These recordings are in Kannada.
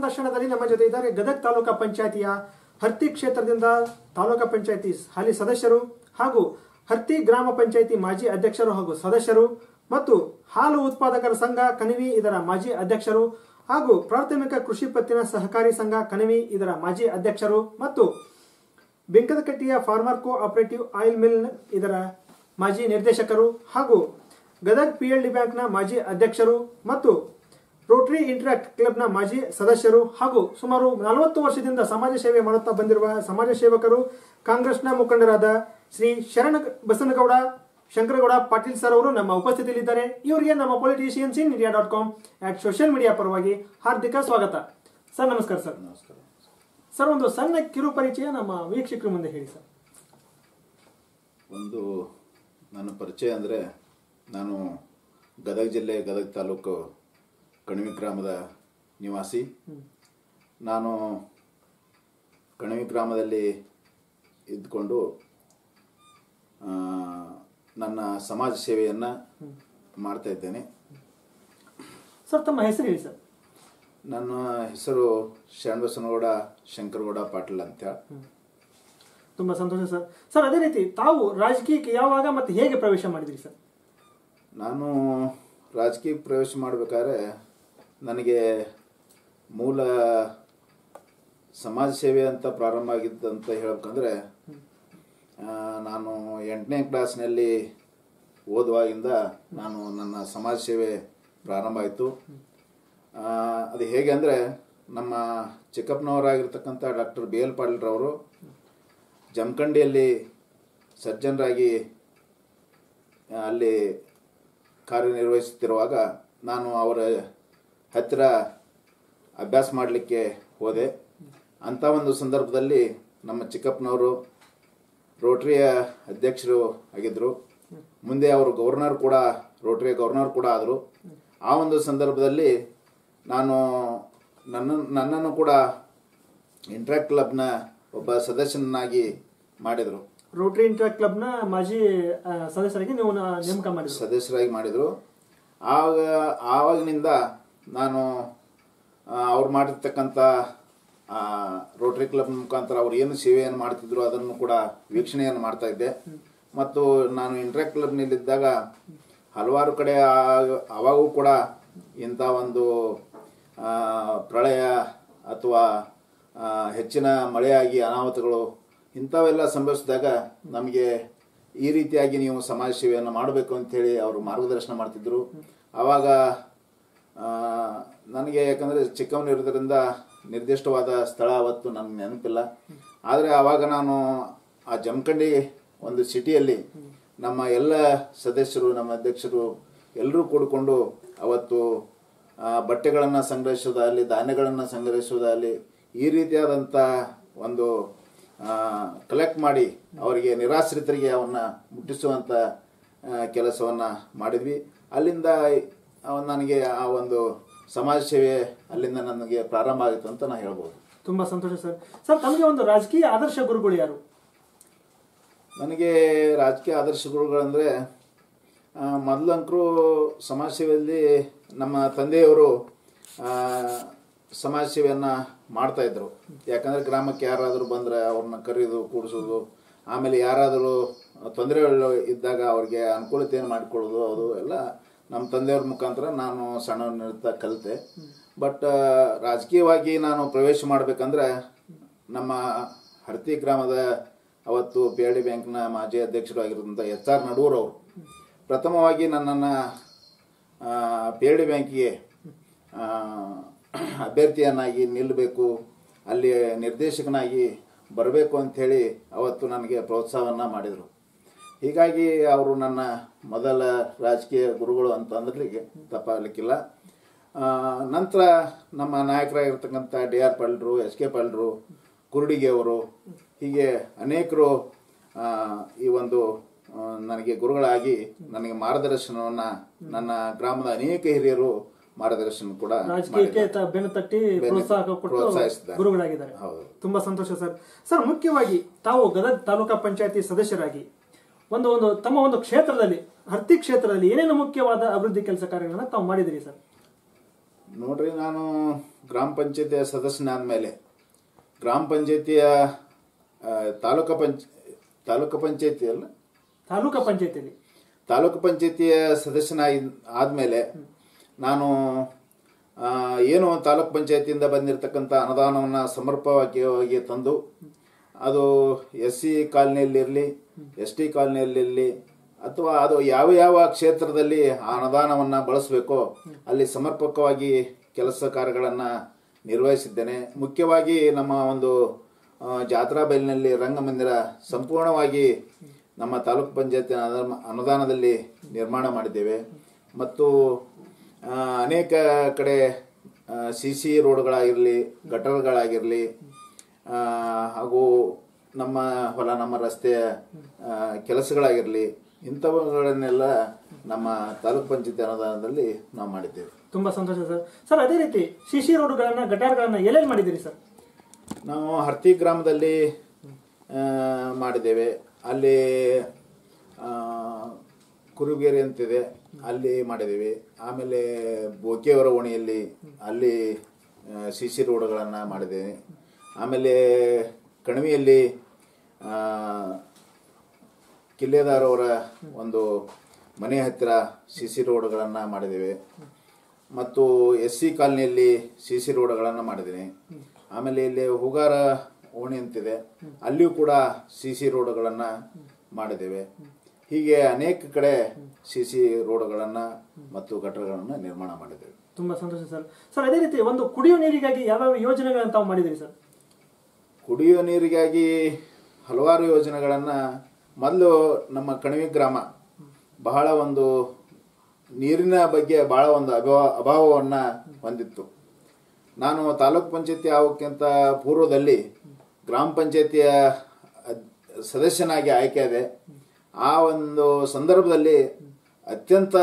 ಸಂದರ್ಶನದಲ್ಲಿ ನಮ್ಮ ಜೊತೆ ಇದ್ದಾರೆ ಗದಗ ತಾಲೂಕಾ ಪಂಚಾಯತಿಯ ಹರ್ತಿ ಕ್ಷೇತ್ರದಿಂದ ತಾಲೂಕಾ ಪಂಚಾಯತಿ ಹಾಲಿ ಸದಸ್ಯರು ಹಾಗೂ ಹರ್ತಿ ಗ್ರಾಮ ಪಂಚಾಯತಿ ಮಾಜಿ ಅಧ್ಯಕ್ಷರು ಹಾಗೂ ಸದಸ್ಯರು ಮತ್ತು ಹಾಲು ಉತ್ಪಾದಕರ ಸಂಘ ಕಣಿವಿ ಇದರ ಮಾಜಿ ಅಧ್ಯಕ್ಷರು ಹಾಗೂ ಪ್ರಾಥಮಿಕ ಕೃಷಿ ಪತ್ತಿನ ಸಹಕಾರಿ ಸಂಘ ಕಣಿವಿ ಇದರ ಮಾಜಿ ಅಧ್ಯಕ್ಷರು ಮತ್ತು ಬೆಂಕದಕಟ್ಟಿಯ farmer co operative oil mill ಇದರ ಮಾಜಿ ನಿರ್ದೇಶಕರು ಹಾಗೂ ಗದಗ್ ಪಿಎಲ್ಡಿ ಬ್ಯಾಂಕ್ನ ಮಾಜಿ ಅಧ್ಯಕ್ಷರು ಮತ್ತು ರೋಟರಿ ಇಂಟರಾಕ್ಟ್ ಕ್ಲಬ್ನ ಮಾಜಿ ಸದಸ್ಯರು ಹಾಗೂ ಸುಮಾರು ನಲವತ್ತು ವರ್ಷದಿಂದ ಸಮಾಜ ಸೇವೆ ಮಾಡುತ್ತಾ ಬಂದಿರುವ ಸಮಾಜ ಸೇವಕರು ಕಾಂಗ್ರೆಸ್ನ ಮುಖಂಡರಾದ ಶ್ರೀ ಶರಣ ಬಸನಗೌಡ ಶಂಕರಗೌಡ ಪಾಟೀಲ್ ಸರ್ ಅವರು ನಮ್ಮ ಉಪಸ್ಥಿತಿಯಲ್ಲಿದ್ದಾರೆ ಇವರಿಗೆ ನಮ್ಮ politicians in India dot com at social media ಪರವಾಗಿ ಹಾರ್ದಿಕ ಸ್ವಾಗತ ಸರ್ ನಮಸ್ಕಾರ ಸರ್ ನಮಸ್ಕಾರ ಸರ್ ಒಂದು ಸಣ್ಣ ಕಿರು ಪರಿಚಯ ನಮ್ಮ ವೀಕ್ಷಕರ ಮುಂದೆ ಹೇಳಿ ಸರ್ ಒಂದು ನನ್ನ ಪರಿಚಯ ಅಂದರೆ ನಾನು ಗದಗ ಜಿಲ್ಲೆ ಗದಗ ತಾಲೂಕು ಕಣಿವೆ ಗ್ರಾಮದ ನಿವಾಸಿ ನಾನು ಕಣಿವೆ ಗ್ರಾಮದಲ್ಲಿ ಇದ್ದುಕೊಂಡು ಆ, ನನ್ನ ಸಮಾಜ ಸೇವೆಯನ್ನು ಮಾಡ್ತಾ ಇದ್ದೇನೆ ಸರ್ ತಮ್ಮ ಹೆಸರು ಹೇಳಿ ಸರ್ ನನ್ನ ಹೆಸರು ಶರಣಬಸನಗೌಡ ಶಂಕರಗೌಡ ಪಾಟೀಲ್ ಅಂತ ತುಂಬಾ ಸಂತೋಷ ಸರ್ ಸರ್ ಅದೇ ರೀತಿ ತಾವು ರಾಜಕೀಯಕ್ಕೆ ಯಾವಾಗ ಮತ್ತೆ ಹೇಗೆ ಪ್ರವೇಶ ಮಾಡಿದ್ರಿ ಸರ್ ನಾನು ರಾಜಕೀಯ ಪ್ರವೇಶ ಮಾಡಬೇಕಾದ್ರೆ ನನಗೆ ಮೂಲ ಸಮಾಜ ಸೇವೆ ಅಂತ ಪ್ರಾರಂಭ ಆಗಿದ್ದಂತ ಹೇಳ್ಬೇಕಂದ್ರೆ ಆ, ನಾನು ಎಂಟನೇ ಕ್ಲಾಸ್ನಲ್ಲಿ ಓದುವಾಗಿಂದ ನಾನು ನನ್ನ ಸಮಾಜ ಸೇವೆ ಪ್ರಾರಂಭ ಆಯಿತು ಅದು ಹೇಗೆ ಅಂದರೆ ನಮ್ಮ ಚಿಕ್ಕಪ್ಪನವರಾಗಿರ್ತಕ್ಕಂಥ ಡಾಕ್ಟರ್ ಬಿ ಎಲ್ ಪಾಟೀಲ್ರವರು ಜಮಖಂಡಿಯಲ್ಲಿ ಸರ್ಜನರಾಗಿ ಆ, ಅಲ್ಲಿ ಕಾರ್ಯನಿರ್ವಹಿಸುತ್ತಿರುವಾಗ ನಾನು ಅವರ ಹತ್ತಿರ ಅಭ್ಯಾಸ ಮಾಡಲಿಕ್ಕೆ ಹೋದೆ ಅಂಥ ಒಂದು ಸಂದರ್ಭದಲ್ಲಿ ನಮ್ಮ ಚಿಕ್ಕಪ್ಪನವರು ರೋಟರಿಯ ಅಧ್ಯಕ್ಷರು ಆಗಿದ್ದರು ಮುಂದೆ ಅವರು ಗವರ್ನರ್ ಕೂಡ ರೋಟರಿಯ ಗವರ್ನರ್ ಕೂಡ ಆದರು ಆ ಒಂದು ಸಂದರ್ಭದಲ್ಲಿ ನಾನು ನನ್ನ ನನ್ನನ್ನು ಕೂಡ ಇಂಟ್ರಾಕ್ಟ್ ಕ್ಲಬ್ನ ಒಬ್ಬ ಸದಸ್ಯನಾಗಿ ಮಾಡಿದರು ರೋಟರಿ ಇಂಟರ್ ಕ್ಲಬ್ನ ಮಾಜಿ ಆ, ಸದಸ್ಯರಾಗಿ ನೀವು ನ- ನೇಮಕ ಮಾಡಿದ್ರಿ ಸದಸ್ಯರಾಗಿ ಮಾಡಿದರು ಆವಾಗ ಆವಾಗಿನಿಂದ ನಾನು ಆ, ಅವ್ರು ಮಾಡಿರ್ತಕ್ಕಂಥ ಆ, ರೋಟರಿ ಕ್ಲಬ್ ಮುಖಾಂತರ ಅವ್ರು ಏನು ಸೇವೆಯನ್ನು ಮಾಡ್ತಿದ್ರು ಅದನ್ನು ಕೂಡ ವೀಕ್ಷಣೆಯನ್ನು ಮಾಡ್ತಾ ಇದ್ದೆ ಮತ್ತು ನಾನು ಇಂಟ್ರಾಕ್ಟ್ ಕ್ಲಬ್ನಲ್ಲಿದ್ದಾಗ ಹಲವಾರು ಕಡೆ ಆ- ಆವಾಗೂ ಕೂಡ ಇಂಥ ಒಂದು ಆ, ಪ್ರಳಯ ಅಥವಾ ಆ, ಹೆಚ್ಚಿನ ಮಳೆಯಾಗಿ ಅನಾಹುತಗಳು ಇಂಥವೆಲ್ಲ ಸಂಭವಿಸಿದಾಗ ನಮಗೆ ಈ ರೀತಿಯಾಗಿ ನೀವು ಸಮಾಜ ಸೇವೆಯನ್ನು ಮಾಡಬೇಕು ಅಂತೇಳಿ ಅವರು ಮಾರ್ಗದರ್ಶನ ಮಾಡ್ತಿದ್ರು ಆವಾಗ ಆ, ನನಗೆ ಯಾಕಂದರೆ ಚಿಕ್ಕವನಿರೋದ್ರಿಂದ ನಿರ್ದಿಷ್ಟವಾದ ಸ್ಥಳ ಅವತ್ತು ನನಗೆ ನೆನಪಿಲ್ಲ ಆದರೆ ಆವಾಗ ನಾನು ಆ ಜಮಖಂಡಿ ಒಂದು ಸಿಟಿಯಲ್ಲಿ ನಮ್ಮ ಎಲ್ಲ ಸದಸ್ಯರು ನಮ್ಮ ಅಧ್ಯಕ್ಷರು ಎಲ್ಲರೂ ಕೂಡಿಕೊಂಡು ಅವತ್ತು ಬಟ್ಟೆಗಳನ್ನು ಸಂಗ್ರಹಿಸೋದಾಗಲಿ ಧಾನ್ಯಗಳನ್ನು ಸಂಗ್ರಹಿಸೋದಾಗಲಿ ಈ ರೀತಿಯಾದಂಥ ಒಂದು ಕಲೆಕ್ಟ್ ಮಾಡಿ ಅವರಿಗೆ ನಿರಾಶ್ರಿತರಿಗೆ ಅವನ್ನ ಮುಟ್ಟಿಸುವಂಥ ಕೆಲಸವನ್ನು ಮಾಡಿದ್ವಿ ಅಲ್ಲಿಂದ ಅವ- ನನಗೆ ಆ ಒಂದು ಸಮಾಜ ಸೇವೆ ಅಲ್ಲಿಂದ ನನಗೆ ಪ್ರಾರಂಭ ಆಗಿತ್ತು ಅಂತ ನಾನು ಹೇಳ್ಬೋದು ತುಂಬಾ ಸಂತೋಷ ಸರ್ ಸರ್ ತಮಗೆ ಒಂದು ರಾಜಕೀಯ ಆದರ್ಶ ಗುರುಗಳು ಯಾರು ನನಗೆ ರಾಜಕೀಯ ಆದರ್ಶ ಗುರುಗಳಂದರೆ ಮೊದಲಂಕರು ಸಮಾಜ ಸೇವೆಯಲ್ಲಿ ನಮ್ಮ ತಂದೆಯವರು ಆ, ಸಮಾಜ ಸೇವೆಯನ್ನು ಮಾಡ್ತಾ ಇದ್ರು ಯಾಕಂದರೆ ಗ್ರಾಮಕ್ಕೆ ಯಾರಾದರೂ ಬಂದರೆ ಅವ್ರನ್ನ ಕರೆಯೋದು ಕೂಡಿಸೋದು ಆಮೇಲೆ ಯಾರಾದರೂ ತೊಂದರೆಗಳು ಇದ್ದಾಗ ಅವ್ರಿಗೆ ಅನುಕೂಲತೆಯನ್ನು ಮಾಡಿಕೊಳ್ಳೋದು ಅದು ಎಲ್ಲ ನಮ್ಮ ತಂದೆಯವ್ರ ಮುಖಾಂತರ ನಾನು ಸಣ್ಣವನಿರ್ತಾ ಕಲಿತೆ ಬಟ್ ರಾಜಕೀಯವಾಗಿ ನಾನು ಪ್ರವೇಶ ಮಾಡಬೇಕಂದ್ರೆ ನಮ್ಮ ಹರ್ತಿ ಗ್ರಾಮದ ಅವತ್ತು ಪಿ ಎಲ್ ಡಿ ಬ್ಯಾಂಕ್ನ ಮಾಜಿ ಅಧ್ಯಕ್ಷರು ಆಗಿರೋದಂಥ ಎಚ್ ಆರ್ ನಡೂರ್ ಅವರು ಪ್ರಥಮವಾಗಿ ನನ್ನನ್ನು ಪಿ ಎಲ್ ಡಿ ಬ್ಯಾಂಕಿಗೆ ಆ, ಅಭ್ಯರ್ಥಿಯನ್ನಾಗಿ ನಿಲ್ಲಬೇಕು ಅಲ್ಲಿ ನಿರ್ದೇಶಕನಾಗಿ ಬರಬೇಕು ಅಂಥೇಳಿ ಅವತ್ತು ನನಗೆ ಪ್ರೋತ್ಸಾಹವನ್ನು ಮಾಡಿದರು ಹೀಗಾಗಿ ಅವರು ನನ್ನ ಮೊದಲ ರಾಜಕೀಯ ಗುರುಗಳು ಅಂತ ಅಂದ್ರಿಗೆ ತಪ್ಪಾಗಲಿಕ್ಕಿಲ್ಲ ಆ, ನಂತರ ನಮ್ಮ ನಾಯಕರಾಗಿರ್ತಕ್ಕಂಥ ಡಿ ಆರ್ ಪಾಲ್ರು ಎಸ್ ಕೆ ಪಾಲ್ರು ಕುರುಡಿಗೆ ಅವರು ಹೀಗೆ ಅನೇಕರು ಆ, ಈ ಒಂದು ಆ, ನನಗೆ ಗುರುಗಳಾಗಿ ನನಗೆ ಮಾರ್ಗದರ್ಶನವನ್ನ ನನ್ನ ಗ್ರಾಮದ ಅನೇಕ ಹಿರಿಯರು ಮಾರ್ಗದರ್ಶನ ಕೂಡ ರಾಜಕೀಯಕ್ಕೆ ಮಾಡಿದ್ದಾರೆ. ತ- ಬೆನ್ನು ತಟ್ಟಿ ಬೆನ್ನು ಪ್ರೋತ್ಸಾಹ ಕೊಟ್ಟು ಪ್ರೋತ್ಸಾಹಿಸಿದ್ದಾರೆ. ಗುರುಗಳಾಗಿದ್ದಾರೆ ಹೌದು. ತುಂಬಾ ಸಂತೋಷ ಸರ್ ಸರ್ ಮುಖ್ಯವಾಗಿ ತಾವು ಗದಗ ತಾಲೂಕಾ ಪಂಚಾಯತಿ ಸದಸ್ಯರಾಗಿ ಒಂದು ಒಂದು ತಮ್ಮ ಒಂದು ಕ್ಷೇತ್ರದಲ್ಲಿ ಹರ್ತಿ ಕ್ಷೇತ್ರದಲ್ಲಿ ಏನೇನು ಮುಖ್ಯವಾದ ಅಭಿವೃದ್ಧಿ ಕೆಲಸ ಕಾರ್ಯಗಳನ್ನ ತಾವು ಮಾಡಿದಿರಿ ಸರ್ ನೋಡ್ರಿ ನಾನು ಗ್ರಾಮ ಪಂಚಾಯತಿಯ ಸದಸ್ಯನಾದ ಮೇಲೆ ಗ್ರಾಮ ಪಂಚಾಯತಿಯ ಆ, ತಾಲೂಕು ಪಂಚ ತಾಲೂಕು ಪಂಚಾಯತಿ ಅಲ್ಲ ತಾಲೂಕಾ ಪಂಚಾಯತಿಯಲ್ಲಿ ತಾಲೂಕು ಪಂಚಾಯತಿಯ ಸದಸ್ಯನಾಗಿ ಆದಮೇಲೆ ನಾನು ಆ, ಏನು ತಾಲೂಕು ಪಂಚಾಯತಿಯಿಂದ ಬಂದಿರತಕ್ಕಂಥ ಅನುದಾನವನ್ನು ಸಮರ್ಪಕವಾಗಿ ತಂದು ಅದು ಎಸ್ ಸಿ ಕಾಲನಿಯಲ್ಲಿರಲಿ ಎಸ್ ಟಿ ಕಾಲನಿಯಲ್ಲಿರಲಿ ಅಥವಾ ಅದು ಯಾವ ಯಾವ ಕ್ಷೇತ್ರದಲ್ಲಿ ಆ ಅನುದಾನವನ್ನು ಬಳಸಬೇಕೋ ಅಲ್ಲಿ ಸಮರ್ಪಕವಾಗಿ ಕೆಲಸ ಕಾರ್ಯಗಳನ್ನು ನಿರ್ವಹಿಸಿದ್ದೇನೆ ಮುಖ್ಯವಾಗಿ ನಮ್ಮ ಒಂದು ಆ, ಜಾತ್ರಾ ಬೈಲಿನಲ್ಲಿ ರಂಗಮಂದಿರ ಸಂಪೂರ್ಣವಾಗಿ ನಮ್ಮ ತಾಲೂಕು ಪಂಚಾಯತಿ ಅನುದಾನದಲ್ಲಿ ನಿರ್ಮಾಣ ಮಾಡಿದ್ದೇವೆ ಮತ್ತು ಆ, ಅನೇಕ ಕಡೆ ಸಿ ಸಿ ರೋಡ್ಗಳಾಗಿರಲಿ ಗಟರ್ಗಳಾಗಿರಲಿ ಆ, ಹಾಗೂ ನಮ್ಮ ಹೊಲ ನಮ್ಮ ರಸ್ತೆಯ ಆ, ಕೆಲಸಗಳಾಗಿರಲಿ ಇಂಥವುಗಳನ್ನೆಲ್ಲ ನಮ್ಮ ತಾಲೂಕು ಪಂಚಾಯತಿ ಅನುದಾನದಲ್ಲಿ ನಾವು ಮಾಡಿದ್ದೇವೆ ತುಂಬಾ ಸಂತೋಷ ಸರ್ ಸರ್ ಅದೇ ರೀತಿ ಶಿಶಿ ರೋಡ್ಗಳನ್ನ ಗಟಾರ್ಗಳನ್ನ ಎಲ್ಲೆಲ್ಲಿ ಮಾಡಿದ್ದೀರಿ ಸರ್ ನಾವು ಹರ್ತಿ ಗ್ರಾಮದಲ್ಲಿ ಆ, ಮಾಡಿದ್ದೇವೆ ಅಲ್ಲಿ ಆ, ಕುರುಗೇರಿ ಅಂತಿದೆ ಅಲ್ಲಿ ಮಾಡಿದ್ದೀವಿ ಆಮೇಲೆ ಬೋಕಿಯವರ ಓಣಿಯಲ್ಲಿ ಅಲ್ಲಿ ಸಿ ಸಿ ರೋಡ್ಗಳನ್ನು ಮಾಡಿದ್ದೇವೆ ಆಮೇಲೆ ಕಣಿವೆಯಲ್ಲಿ ಆ, ಕಿಲ್ಲೆದಾರವರ ಒಂದು ಮನೆ ಹತ್ತಿರ ಸಿ ಸಿ ರೋಡ್ಗಳನ್ನು ಮಾಡಿದ್ದೇವೆ ಮತ್ತು ಎಸ್ ಸಿ ಕಾಲನಿಯಲ್ಲಿ ಸಿ ಸಿ ರೋಡ್ಗಳನ್ನು ಮಾಡಿದ್ದೀನಿ ಆಮೇಲೆ ಇಲ್ಲಿ ಹೂಗಾರ ಓಣಿ ಅಂತಿದೆ ಅಲ್ಲಿಯೂ ಕೂಡ ಸಿ ಸಿ ರೋಡ್ಗಳನ್ನು ಮಾಡಿದ್ದೇವೆ ಹೀಗೆ ಅನೇಕ ಕಡೆ ಸಿ ಸಿ ರೋಡ್ಗಳನ್ನು ಮತ್ತು ಗಟರ್ಗಳನ್ನು ನಿರ್ಮಾಣ ಮಾಡಿದ್ದೇವೆ ತುಂಬಾ ಸಂತೋಷ ಸರ್ ಸರ್ ಅದೇ ರೀತಿ ಒಂದು ಕುಡಿಯುವ ನೀರಿಗಾಗಿ ಯಾವ್ಯಾವ ಯೋಜನೆಗಳನ್ನ ತಾವು ಮಾಡಿದಿರಿ ಸರ್ ಕುಡಿಯುವ ನೀರಿಗಾಗಿ ಹಲವಾರು ಯೋಜನೆಗಳನ್ನು ಮೊದಲು ನಮ್ಮ ಕಣಿವೆ ಗ್ರಾಮ ಬಹಳ ಒಂದು ನೀರಿನ ಬಗ್ಗೆ ಬಹಳ ಒಂದು ಅಭಾವ ಅಭಾವವನ್ನು ಹೊಂದಿತ್ತು ನಾನು ತಾಲೂಕ್ ಪಂಚಾಯತಿ ಆಗೋಕ್ಕಿಂತ ಪೂರ್ವದಲ್ಲಿ ಗ್ರಾಮ ಪಂಚಾಯತಿಯ ಅದ್- ಸದಸ್ಯನಾಗಿ ಆಯ್ಕೆಯಾದೆ ಆ ಒಂದು ಸಂದರ್ಭದಲ್ಲಿ ಅತ್ಯಂತ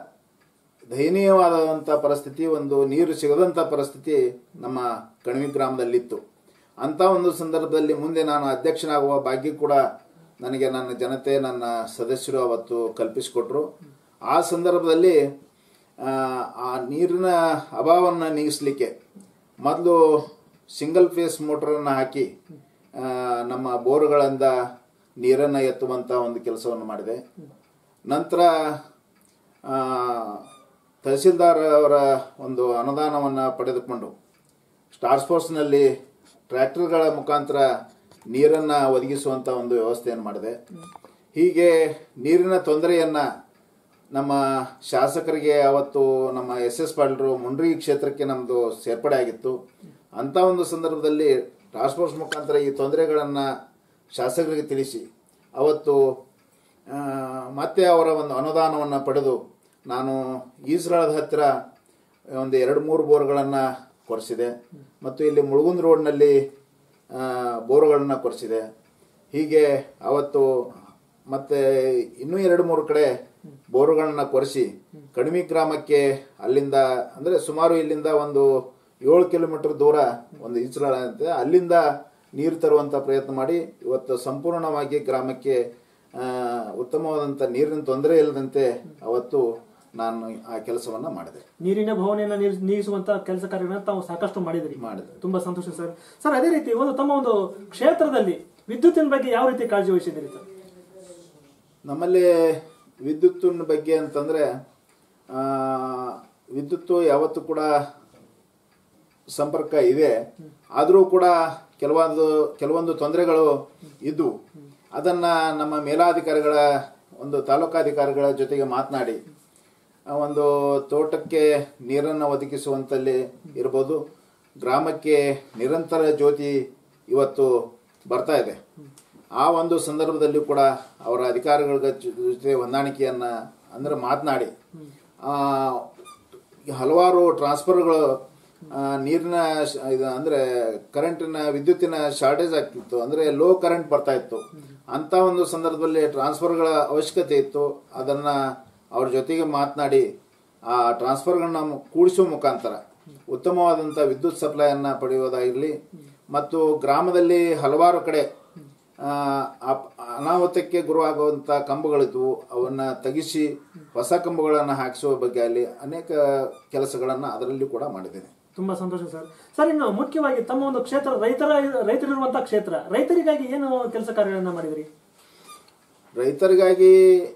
ದಯನೀಯವಾದಂಥ ಪರಿಸ್ಥಿತಿ ಒಂದು ನೀರು ಸಿಗದಂಥ ಪರಿಸ್ಥಿತಿ ನಮ್ಮ ಕಣಿವೆ ಗ್ರಾಮದಲ್ಲಿತ್ತು ಅಂಥ ಒಂದು ಸಂದರ್ಭದಲ್ಲಿ ಮುಂದೆ ನಾನು ಅಧ್ಯಕ್ಷನಾಗುವ ಭಾಗ್ಯ ಕೂಡ ನನಗೆ ನನ್ನ ಜನತೆ ನನ್ನ ಸದಸ್ಯರು ಅವತ್ತು ಕಲ್ಪಿಸಿಕೊಟ್ರು ಆ ಸಂದರ್ಭದಲ್ಲಿ ಆ, ಆ ನೀರಿನ ಅಭಾವವನ್ನು ನೀಗಿಸ್ಲಿಕ್ಕೆ ಮೊದಲು ಸಿಂಗಲ್ ಫೇಸ್ ಮೋಟರನ್ನು ಹಾಕಿ ಆ, ನಮ್ಮ ಬೋರ್ಗಳಿಂದ ನೀರನ್ನು ಎತ್ತುವಂಥ ಒಂದು ಕೆಲಸವನ್ನು ಮಾಡಿದೆ ನಂತರ ಆ, ತಹಸೀಲ್ದಾರ್ ಅವರ ಒಂದು ಅನುದಾನವನ್ನು ಪಡೆದುಕೊಂಡು ಸ್ಟಾರ್ ಸ್ಪೋರ್ಟ್ಸ್ನಲ್ಲಿ ಟ್ರ್ಯಾಕ್ಟರ್ಗಳ ಮುಖಾಂತರ ನೀರನ್ನು ಒದಗಿಸುವಂಥ ಒಂದು ವ್ಯವಸ್ಥೆಯನ್ನು ಮಾಡಿದೆ ಹೀಗೆ ನೀರಿನ ತೊಂದರೆಯನ್ನು ನಮ್ಮ ಶಾಸಕರಿಗೆ ಅವತ್ತು ನಮ್ಮ ಎಸ್ ಎಸ್ ಪಾಟೀಲ್ರು ಮುಂಡ್ರಿ ಕ್ಷೇತ್ರಕ್ಕೆ ನಮ್ಮದು ಸೇರ್ಪಡೆ ಆಗಿತ್ತು ಅಂಥ ಒಂದು ಸಂದರ್ಭದಲ್ಲಿ ಟಾಸ್ಕ್ ಫೋರ್ಸ್ ಮುಖಾಂತರ ಈ ತೊಂದರೆಗಳನ್ನು ಶಾಸಕರಿಗೆ ತಿಳಿಸಿ ಅವತ್ತು ಆ, ಮತ್ತೆ ಅವರ ಒಂದು ಅನುದಾನವನ್ನು ಪಡೆದು ನಾನು ಈಸ್ರಾಳದ ಹತ್ತಿರ ಒಂದು ಎರಡು ಮೂರು ಬೋರ್ಗಳನ್ನು ಕೊರೆಸಿದೆ ಮತ್ತು ಇಲ್ಲಿ ಮುಳುಗುಂದ್ ರೋಡ್ನಲ್ಲಿ ಆ, ಬೋರ್ಗಳನ್ನು ಕೊರೆಸಿದೆ ಹೀಗೆ ಅವತ್ತು ಮತ್ತೆ ಇನ್ನೂ ಎರಡು ಮೂರು ಕಡೆ ಬೋರುಗಳನ್ನ ಕೊರೆಸಿ ಕಡಿಮೆ ಗ್ರಾಮಕ್ಕೆ ಅಲ್ಲಿಂದ ಅಂದರೆ ಸುಮಾರು ಇಲ್ಲಿಂದ ಒಂದು ಏಳು ಕಿಲೋಮೀಟರ್ ದೂರ ಒಂದು ಈಚಲಾಳ ಅಂತ ಅಲ್ಲಿಂದ ನೀರು ತರುವಂಥ ಪ್ರಯತ್ನ ಮಾಡಿ ಇವತ್ತು ಸಂಪೂರ್ಣವಾಗಿ ಗ್ರಾಮಕ್ಕೆ ಆ, ಉತ್ತಮವಾದಂಥ ನೀರಿನ ತೊಂದರೆ ಇಲ್ಲದಂತೆ ಅವತ್ತು ನಾನು ಆ ಕೆಲಸವನ್ನು ಮಾಡಿದೆ ನೀರಿನ ಭಾವನೆಯನ್ನ ನೀರ್- ನೀಗಿಸುವಂತ ಕೆಲಸ ಕಾರ್ಯಗಳನ್ನ ತಾವು ಸಾಕಷ್ಟು ಮಾಡಿದಿರಿ ಮಾಡಿದೆ ತುಂಬಾ ಸಂತೋಷ ಸರ್ ಸರ್ ಅದೇ ರೀತಿ ಒಂದು ತಮ್ಮ ಒಂದು ಕ್ಷೇತ್ರದಲ್ಲಿ ವಿದ್ಯುತ್ತಿನ ಬಗ್ಗೆ ಯಾವ ರೀತಿ ಕಾಳಜಿ ವಹಿಸಿದಿರಿ ಸರ್ ನಮ್ಮಲ್ಲಿ ವಿದ್ಯುತ್ತಿನ ಬಗ್ಗೆ ಅಂತಂದರೆ ವಿದ್ಯುತ್ತು ಯಾವತ್ತೂ ಕೂಡ ಸಂಪರ್ಕ ಇದೆ ಆದರೂ ಕೂಡ ಕೆಲವೊಂದು ಕೆಲವೊಂದು ತೊಂದರೆಗಳು ಇದ್ದು ಅದನ್ನು ನಮ್ಮ ಮೇಲಾಧಿಕಾರಿಗಳ ಒಂದು ತಾಲೂಕಾಧಿಕಾರಿಗಳ ಜೊತೆಗೆ ಮಾತನಾಡಿ ಆ ಒಂದು ತೋಟಕ್ಕೆ ನೀರನ್ನು ಒದಗಿಸುವಂತಲ್ಲಿ ಇರ್ಬೋದು ಗ್ರಾಮಕ್ಕೆ ನಿರಂತರ ಜ್ಯೋತಿ ಇವತ್ತು ಬರ್ತಾ ಇದೆ ಆ ಒಂದು ಸಂದರ್ಭದಲ್ಲಿ ಕೂಡ ಅವರ ಅಧಿಕಾರಿಗಳ ಜೊ- ಜೊತೆ ಹೊಂದಾಣಿಕೆಯನ್ನು ಅಂದರೆ ಮಾತನಾಡಿ ಆ, ಹಲವಾರು ಟ್ರಾನ್ಸ್ಫರ್ಗಳು ಆ, ನೀರಿನ ಶ- ಇದು ಅಂದರೆ ಕರೆಂಟಿನ ವಿದ್ಯುತ್ತಿನ ಶಾರ್ಟೇಜ್ ಆಗ್ತಿತ್ತು ಅಂದರೆ ಲೋ ಕರೆಂಟ್ ಬರ್ತಾ ಇತ್ತು ಅಂತ ಒಂದು ಸಂದರ್ಭದಲ್ಲಿ ಟ್ರಾನ್ಸ್ಫರ್ಗಳ ಅವಶ್ಯಕತೆ ಇತ್ತು ಅದನ್ನು ಅವ್ರ ಜೊತೆಗೆ ಮಾತನಾಡಿ ಆ ಟ್ರಾನ್ಸ್ಫರ್ಗಳನ್ನ ಕೂಡಿಸುವ ಮುಖಾಂತರ ಉತ್ತಮವಾದಂಥ ವಿದ್ಯುತ್ ಸಪ್ಲೈಯನ್ನು ಪಡೆಯುವುದಾಗಿರಲಿ ಮತ್ತು ಗ್ರಾಮದಲ್ಲಿ ಹಲವಾರು ಕಡೆ ಆ, ಅಪ್- ಅನಾಹುತಕ್ಕೆ ಗುರುವಾಗುವಂಥ ಕಂಬಗಳಿದ್ವು ಅವನ್ನ ತೆಗಿಸಿ ಹೊಸ ಕಂಬಗಳನ್ನು ಹಾಕಿಸುವ ಬಗ್ಗೆ ಅಲ್ಲಿ ಅನೇಕ ಕೆಲಸಗಳನ್ನು ಅದರಲ್ಲಿ ಕೂಡ ಮಾಡಿದ್ದೇನೆ ತುಂಬಾ ಸಂತೋಷ ಸರ್ ಸರ್ ಇನ್ನು ಮುಖ್ಯವಾಗಿ ತಮ್ಮ ಒಂದು ಕ್ಷೇತ್ರ ರೈತರ ರೈತರಿರುವಂತಹ ಕ್ಷೇತ್ರ ರೈತರಿಗಾಗಿ ಏನು ಕೆಲಸ ಕಾರ್ಯಗಳನ್ನ ಮಾಡಿದ್ರಿ ರೈತರಿಗಾಗಿ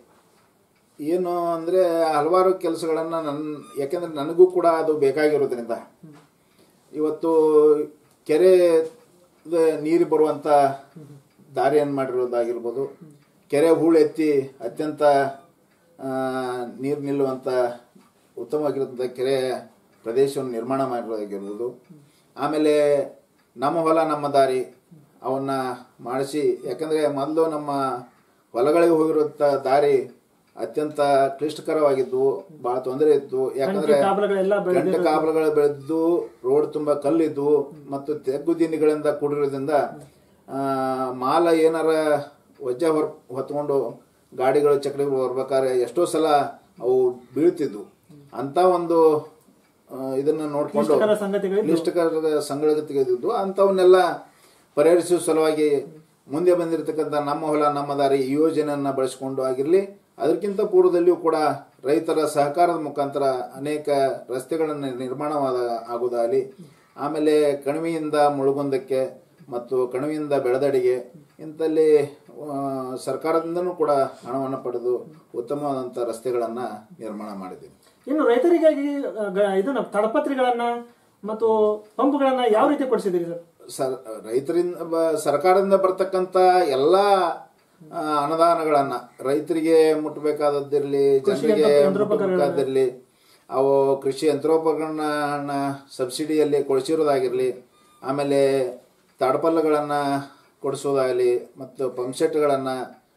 ಏನು ಅಂದರೆ ಹಲವಾರು ಕೆಲಸಗಳನ್ನು ನನ್ನ ಯಾಕೆಂದರೆ ನನಗೂ ಕೂಡ ಅದು ಬೇಕಾಗಿರೋದ್ರಿಂದ ಇವತ್ತು ಕೆರೆ ನೀರು ಬರುವಂಥ ದಾರಿಯನ್ನು ಮಾಡಿರೋದಾಗಿರ್ಬೋದು ಕೆರೆ ಹೂಳೆತ್ತಿ ಅತ್ಯಂತ ಆ, ನೀರು ನಿಲ್ಲುವಂಥ ಉತ್ತಮವಾಗಿರುವಂಥ ಕೆರೆ ಪ್ರದೇಶವನ್ನು ನಿರ್ಮಾಣ ಮಾಡಿರೋದಾಗಿರ್ಬೋದು ಆಮೇಲೆ ನಮ್ಮ ಹೊಲ ನಮ್ಮ ದಾರಿ ಅವನ್ನ ಮಾಡಿಸಿ ಯಾಕಂದರೆ ಮೊದಲು ನಮ್ಮ ಹೊಲಗಳಿಗೆ ಹೋಗಿರುವಂಥ ದಾರಿ ಅತ್ಯಂತ ಕ್ಲಿಷ್ಟಕರವಾಗಿದ್ವು ಬಹಳ ತೊಂದರೆ ಇತ್ತು ಯಾಕಂದ್ರೆ ಕಾಬಲಗಳೆಲ್ಲ ಗಂಟೆ ಕಾಬಲಗಳು ಬೆಳೆದು ರೋಡ್ ತುಂಬಾ ಕಲ್ಲಿದ್ವು ಮತ್ತು ತೆಗ್ಗು ದಿನ್ನಿಗಳಿಂದ ಕೂಡಿರೋದ್ರಿಂದ ಆ, ಮಾಲ ಏನಾರ ವಜ್ಜೆ ಹೊರ ಹೊತ್ಕೊಂಡು ಗಾಡಿಗಳು ಚಕ್ರಗಳು ಬರ್ಬೇಕಾದ್ರೆ ಎಷ್ಟೋ ಸಲ ಅವು ಬೀಳ್ತಿದ್ವು ಅಂತ ಒಂದು ಆ, ಇದನ್ನ ನೋಡ್ಕೊಂಡು ಕ್ಲಿಷ್ಟಕರ ಸಂಗತಿಗಳು ಕ್ಲಿಷ್ಟಕರ ಸಂಗತಿಗಳಿದ್ದು ಅಂಥವನ್ನೆಲ್ಲ ಪರಿಹರಿಸುವ ಸಲುವಾಗಿ ಮುಂದೆ ಬಂದಿರತಕ್ಕಂಥ ನಮ್ಮ ಹೊಲ ನಮ್ಮ ದಾರಿ ಈ ಯೋಜನೆಯನ್ನ ಬಳಸಿಕೊಂಡು ಆಗಿರಲಿ ಅದಕ್ಕಿಂತ ಪೂರ್ವದಲ್ಲಿಯೂ ಕೂಡ ರೈತರ ಸಹಕಾರದ ಮುಖಾಂತರ ಅನೇಕ ರಸ್ತೆಗಳನ್ನು ನಿರ್ಮಾಣವಾದ ಆಗುವುದಾಗಲಿ ಆಮೇಲೆ ಕಣಿವೆಯಿಂದ ಮುಳುಗುಂದಕ್ಕೆ ಮತ್ತು ಕಣಿವೆಯಿಂದ ಬೆಳೆದಡಿಗೆ ಇಂಥಲ್ಲಿ ಆ, ಸರ್ಕಾರದಿಂದನೂ ಕೂಡ ಹಣವನ್ನು ಪಡೆದು ಉತ್ತಮವಾದಂಥ ರಸ್ತೆಗಳನ್ನು ನಿರ್ಮಾಣ ಮಾಡಿದ್ದೀವಿ ಇನ್ನು ರೈತರಿಗಾಗಿ ಆ, ಗ- ಇದನ್ನ ತಡಪತ್ರಿಗಳನ್ನ ಮತ್ತು ಪಂಪ್ಗಳನ್ನ ಯಾವ ರೀತಿ ಕೊಡಿಸಿದಿರಿ ಸರ್ ಸರ್ ರೈತರಿಂದ ಬ- ಸರ್ಕಾರದಿಂದ ಬರ್ತಕ್ಕಂಥ ಎಲ್ಲ ಆ, ಅನುದಾನಗಳನ್ನ ರೈತರಿಗೆ ಮುಟ್ಟಬೇಕಾದದ್ದಿರಲಿ ಜನರಿಗೆ ಮುಟ್ಟಬೇಕಾದಿರಲಿ ಅವು ಕೃಷಿ ಯಂತ್ರೋಪಕರಣ ಸಬ್ಸಿಡಿಯಲ್ಲಿ ಕೊಡಿಸಿರೋದಾಗಿರಲಿ ಆಮೇಲೆ ತಾಡ್ಪಲ್ಲಗಳನ್ನು ಕೊಡಿಸೋದಾಗಲಿ ಮತ್ತು ಪಂಪ್ಸೆಟ್ಗಳನ್ನು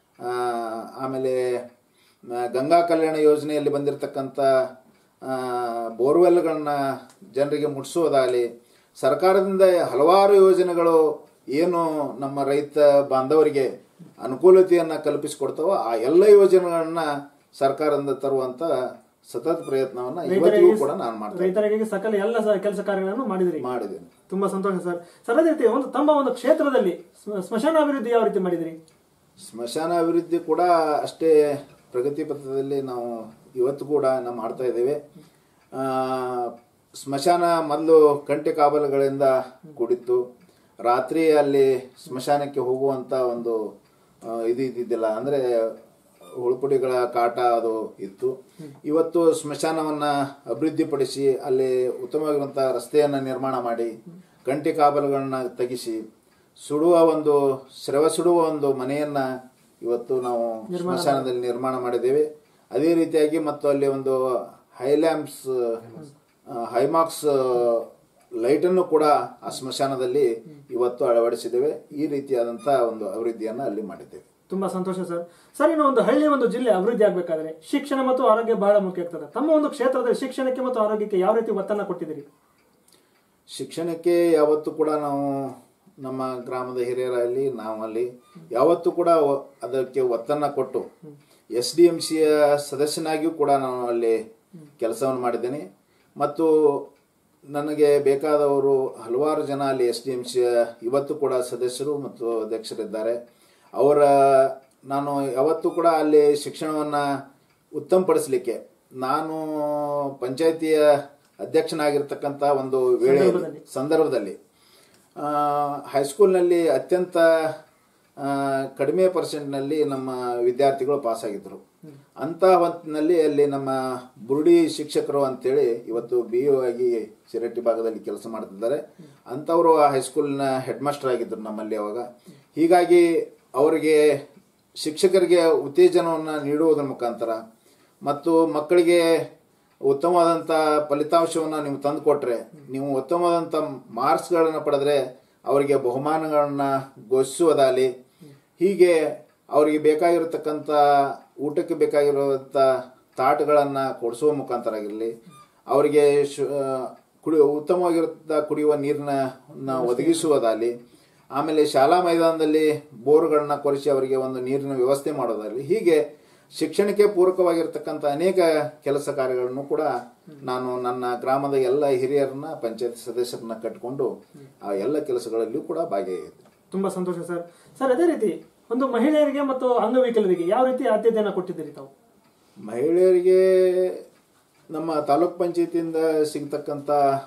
ಆಮೇಲೆ ಆ, ಗಂಗಾ ಕಲ್ಯಾಣ ಯೋಜನೆಯಲ್ಲಿ ಬಂದಿರತಕ್ಕಂಥ ಬೋರ್ವೆಲ್ಗಳನ್ನ ಜನರಿಗೆ ಮುಟ್ಟಿಸೋದಾಗಲಿ ಸರ್ಕಾರದಿಂದ ಹಲವಾರು ಯೋಜನೆಗಳು ಏನು ನಮ್ಮ ರೈತ ಬಾಂಧವರಿಗೆ ಅನುಕೂಲತೆಯನ್ನು ಕಲ್ಪಿಸಿಕೊಡ್ತಾವೋ ಆ ಎಲ್ಲ ಯೋಜನೆಗಳನ್ನ ಸರ್ಕಾರದಿಂದ ತರುವಂತ ಸತತ ಪ್ರಯತ್ನವನ್ನ ಇವತ್ತಿಗೂ ಕೂಡ ನಾನು ಮಾಡ್ತೇನೆ ರೈತರಿಗಾಗಿ ಸಕಲ ಎಲ್ಲ ಸ- ಕೆಲಸ ಕಾರ್ಯಗಳನ್ನು ಮಾಡಿದಿರಿ ಮಾಡಿದ್ದೇನೆ ತುಂಬಾ ಸಂತೋಷ ಸರ್ ಸರ್ ಅದೇ ರೀತಿ ಒಂದು ತಮ್ಮ ಒಂದು ಕ್ಷೇತ್ರದಲ್ಲಿ ಸ್ಮ- ಸ್ಮಶಾನ ಅಭಿವೃದ್ಧಿ ಯಾವ ರೀತಿ ಮಾಡಿದಿರಿ ಸ್ಮಶಾನ ಅಭಿವೃದ್ಧಿ ಕೂಡ ಅಷ್ಟೇ ಪ್ರಗತಿ ಪಥದಲ್ಲಿ ನಾವು ಇವತ್ತು ಕೂಡ ನಾವು ಮಾಡ್ತಾ ಇದ್ದೇವೆ ಆ, ಸ್ಮಶಾನ ಮೊದಲು ಕಂಟೆ ಕಾಬಲುಗಳಿಂದ ಕೂಡಿತ್ತು ರಾತ್ರಿ ಅಲ್ಲಿ ಸ್ಮಶಾನಕ್ಕೆ ಹೋಗುವಂತ ಒಂದು ಆ, ಇದು ಇದ್ದಿದ್ದಿಲ್ಲ ಅಂದ್ರೆ ಹುಳುಪುಡಿಗಳ ಕಾಟ ಅದು ಇತ್ತು ಇವತ್ತು ಸ್ಮಶಾನವನ್ನ ಅಭಿವೃದ್ಧಿಪಡಿಸಿ ಅಲ್ಲಿ ಉತ್ತಮವಾಗಿರುವಂಥ ರಸ್ತೆಯನ್ನ ನಿರ್ಮಾಣ ಮಾಡಿ ಕಂಟಿ ಕಾಬಲುಗಳನ್ನ ತೆಗಿಸಿ ಸುಡುವ ಒಂದು ಸ್ರವ ಸುಡುವ ಒಂದು ಮನೆಯನ್ನ ಇವತ್ತು ನಾವು ಸ್ಮಶಾನದಲ್ಲಿ ನಿರ್ಮಾಣ ಮಾಡಿದ್ದೇವೆ ಅದೇ ರೀತಿಯಾಗಿ ಮತ್ತು ಅಲ್ಲಿ ಒಂದು ಹೈಲ್ಯಾಂಪ್ಸ್ ಹೈಮಾಕ್ಸ್ ಲೈಟ್ ಅನ್ನು ಕೂಡ ಆ ಸ್ಮಶಾನದಲ್ಲಿ ಇವತ್ತು ಅಳವಡಿಸಿದ್ದೇವೆ ಈ ರೀತಿಯಾದಂತಹ ಒಂದು ಅಭಿವೃದ್ಧಿಯನ್ನ ಅಲ್ಲಿ ಮಾಡಿದ್ದೇವೆ ತುಂಬಾ ಸಂತೋಷ ಸರ್ ಸರ್ ಇನ್ನು ಒಂದು ಹಳ್ಳಿ ಒಂದು ಜಿಲ್ಲೆ ಅಭಿವೃದ್ಧಿ ಆಗ್ಬೇಕಾದ್ರೆ ಶಿಕ್ಷಣ ಮತ್ತು ಆರೋಗ್ಯ ಬಹಳ ಮುಖ್ಯ ಆಗ್ತದೆ ತಮ್ಮ ಒಂದು ಕ್ಷೇತ್ರದಲ್ಲಿ ಶಿಕ್ಷಣಕ್ಕೆ ಮತ್ತು ಆರೋಗ್ಯಕ್ಕೆ ಯಾವ ರೀತಿ ಒತ್ತನ್ನ ಕೊಟ್ಟಿದ್ದೀರಿ ಶಿಕ್ಷಣಕ್ಕೆ ಯಾವತ್ತೂ ಕೂಡ ನಾವು ನಮ್ಮ ಗ್ರಾಮದ ಹಿರಿಯರಲ್ಲಿ ನಾವಲ್ಲಿ ಯಾವತ್ತೂ ಕೂಡ ಒ- ಅದಕ್ಕೆ ಒತ್ತನ್ನ ಕೊಟ್ಟು ಎಸ್ ಡಿ ಎಂ ಸಿಯ ಸದಸ್ಯನಾಗಿಯೂ ಕೂಡ ನಾನು ಅಲ್ಲಿ ಕೆಲಸವನ್ನು ಮಾಡಿದ್ದೇನೆ ಮತ್ತು ನನಗೆ ಬೇಕಾದವರು ಹಲವಾರು ಜನ ಅಲ್ಲಿ ಎಸ್ ಡಿ ಎಂ ಸಿಯ ಇವತ್ತು ಕೂಡ ಸದಸ್ಯರು ಮತ್ತು ಅಧ್ಯಕ್ಷರಿದ್ದಾರೆ ಅವರ ನಾನು ಯಾವತ್ತೂ ಕೂಡ ಅಲ್ಲಿ ಶಿಕ್ಷಣವನ್ನು ಉತ್ತಮಪಡಿಸಲಿಕ್ಕೆ ನಾನು ಪಂಚಾಯಿತಿಯ ಅಧ್ಯಕ್ಷನಾಗಿರ್ತಕ್ಕಂಥ ಒಂದು ವೇಳೆ ಸಂದರ್ಭದಲ್ಲಿ ಆ, ಹೈಸ್ಕೂಲ್ನಲ್ಲಿ ಅತ್ಯಂತ ಆ, ಕಡಿಮೆ ಪರ್ಸೆಂಟ್ನಲ್ಲಿ ನಮ್ಮ ವಿದ್ಯಾರ್ಥಿಗಳು ಪಾಸ್ ಆಗಿದ್ರು ಅಂತ ಹೊತ್ತಿನಲ್ಲಿ ಅಲ್ಲಿ ನಮ್ಮ ಬುರುಡಿ ಶಿಕ್ಷಕರು ಅಂತೇಳಿ ಇವತ್ತು ಬಿ ಯು ಆಗಿ ಸಿರಟ್ಟಿ ಭಾಗದಲ್ಲಿ ಕೆಲಸ ಮಾಡ್ತಿದ್ದಾರೆ ಅಂಥವರು ಆ ಹೈಸ್ಕೂಲ್ನ ಹೆಡ್ ಮಾಸ್ಟರ್ ಆಗಿದ್ರು ನಮ್ಮಲ್ಲಿ ಅವಾಗ ಹೀಗಾಗಿ ಅವರಿಗೆ ಶಿಕ್ಷಕರಿಗೆ ಉತ್ತೇಜನವನ್ನು ನೀಡುವುದರ ಮುಖಾಂತರ ಮತ್ತು ಮಕ್ಕಳಿಗೆ ಉತ್ತಮವಾದಂಥ ಫಲಿತಾಂಶವನ್ನು ನೀವು ತಂದು ಕೊಟ್ರೆ ನೀವು ಉತ್ತಮವಾದಂಥ ಮಾರ್ಕ್ಸ್ಗಳನ್ನು ಪಡೆದ್ರೆ ಅವರಿಗೆ ಬಹುಮಾನಗಳನ್ನು ಘೋಷಿಸುವುದಾಗಲಿ ಹೀಗೆ ಅವರಿಗೆ ಬೇಕಾಗಿರತಕ್ಕಂಥ ಊಟಕ್ಕೆ ಬೇಕಾಗಿರುವಂಥ ತಾಟಗಳನ್ನು ಕೊಡಿಸುವ ಮುಖಾಂತರ ಆಗಿರಲಿ ಅವರಿಗೆ ಶು ಕುಡಿ ಉತ್ತಮವಾಗಿರುತ್ತ ಕುಡಿಯುವ ನೀರನ್ನ ಒದಗಿಸುವುದಾಗಲಿ ಆಮೇಲೆ ಶಾಲಾ ಮೈದಾನದಲ್ಲಿ ಬೋರ್ಗಳನ್ನ ಕೊರೆಸಿ ಅವರಿಗೆ ಒಂದು ನೀರಿನ ವ್ಯವಸ್ಥೆ ಮಾಡೋದಾಗಲಿ ಹೀಗೆ ಶಿಕ್ಷಣಕ್ಕೆ ಪೂರಕವಾಗಿರ್ತಕ್ಕಂಥ ಅನೇಕ ಕೆಲಸ ಕಾರ್ಯಗಳನ್ನು ಕೂಡ ನಾನು ನನ್ನ ಗ್ರಾಮದ ಎಲ್ಲ ಹಿರಿಯರನ್ನ ಪಂಚಾಯತ್ ಸದಸ್ಯರನ್ನ ಕಟ್ಟಿಕೊಂಡು ಆ ಎಲ್ಲ ಕೆಲಸಗಳಲ್ಲಿಯೂ ಕೂಡ ಭಾಗಿಯಾಗಿದ್ದೆ ತುಂಬಾ ಸಂತೋಷ ಸರ್ ಸರ್ ಅದೇ ರೀತಿ ಒಂದು ಮಹಿಳೆಯರಿಗೆ ಮತ್ತು ಅಂಗವಿಕಲರಿಗೆ ಯಾವ ರೀತಿ ಆದ್ಯತೆಯನ್ನು ಕೊಟ್ಟಿದ್ದೀರಿ ತಾವು ಮಹಿಳೆಯರಿಗೆ ನಮ್ಮ ತಾಲೂಕ್ ಪಂಚಾಯತಿಯಿಂದ ಸಿಗ್ತಕ್ಕಂಥ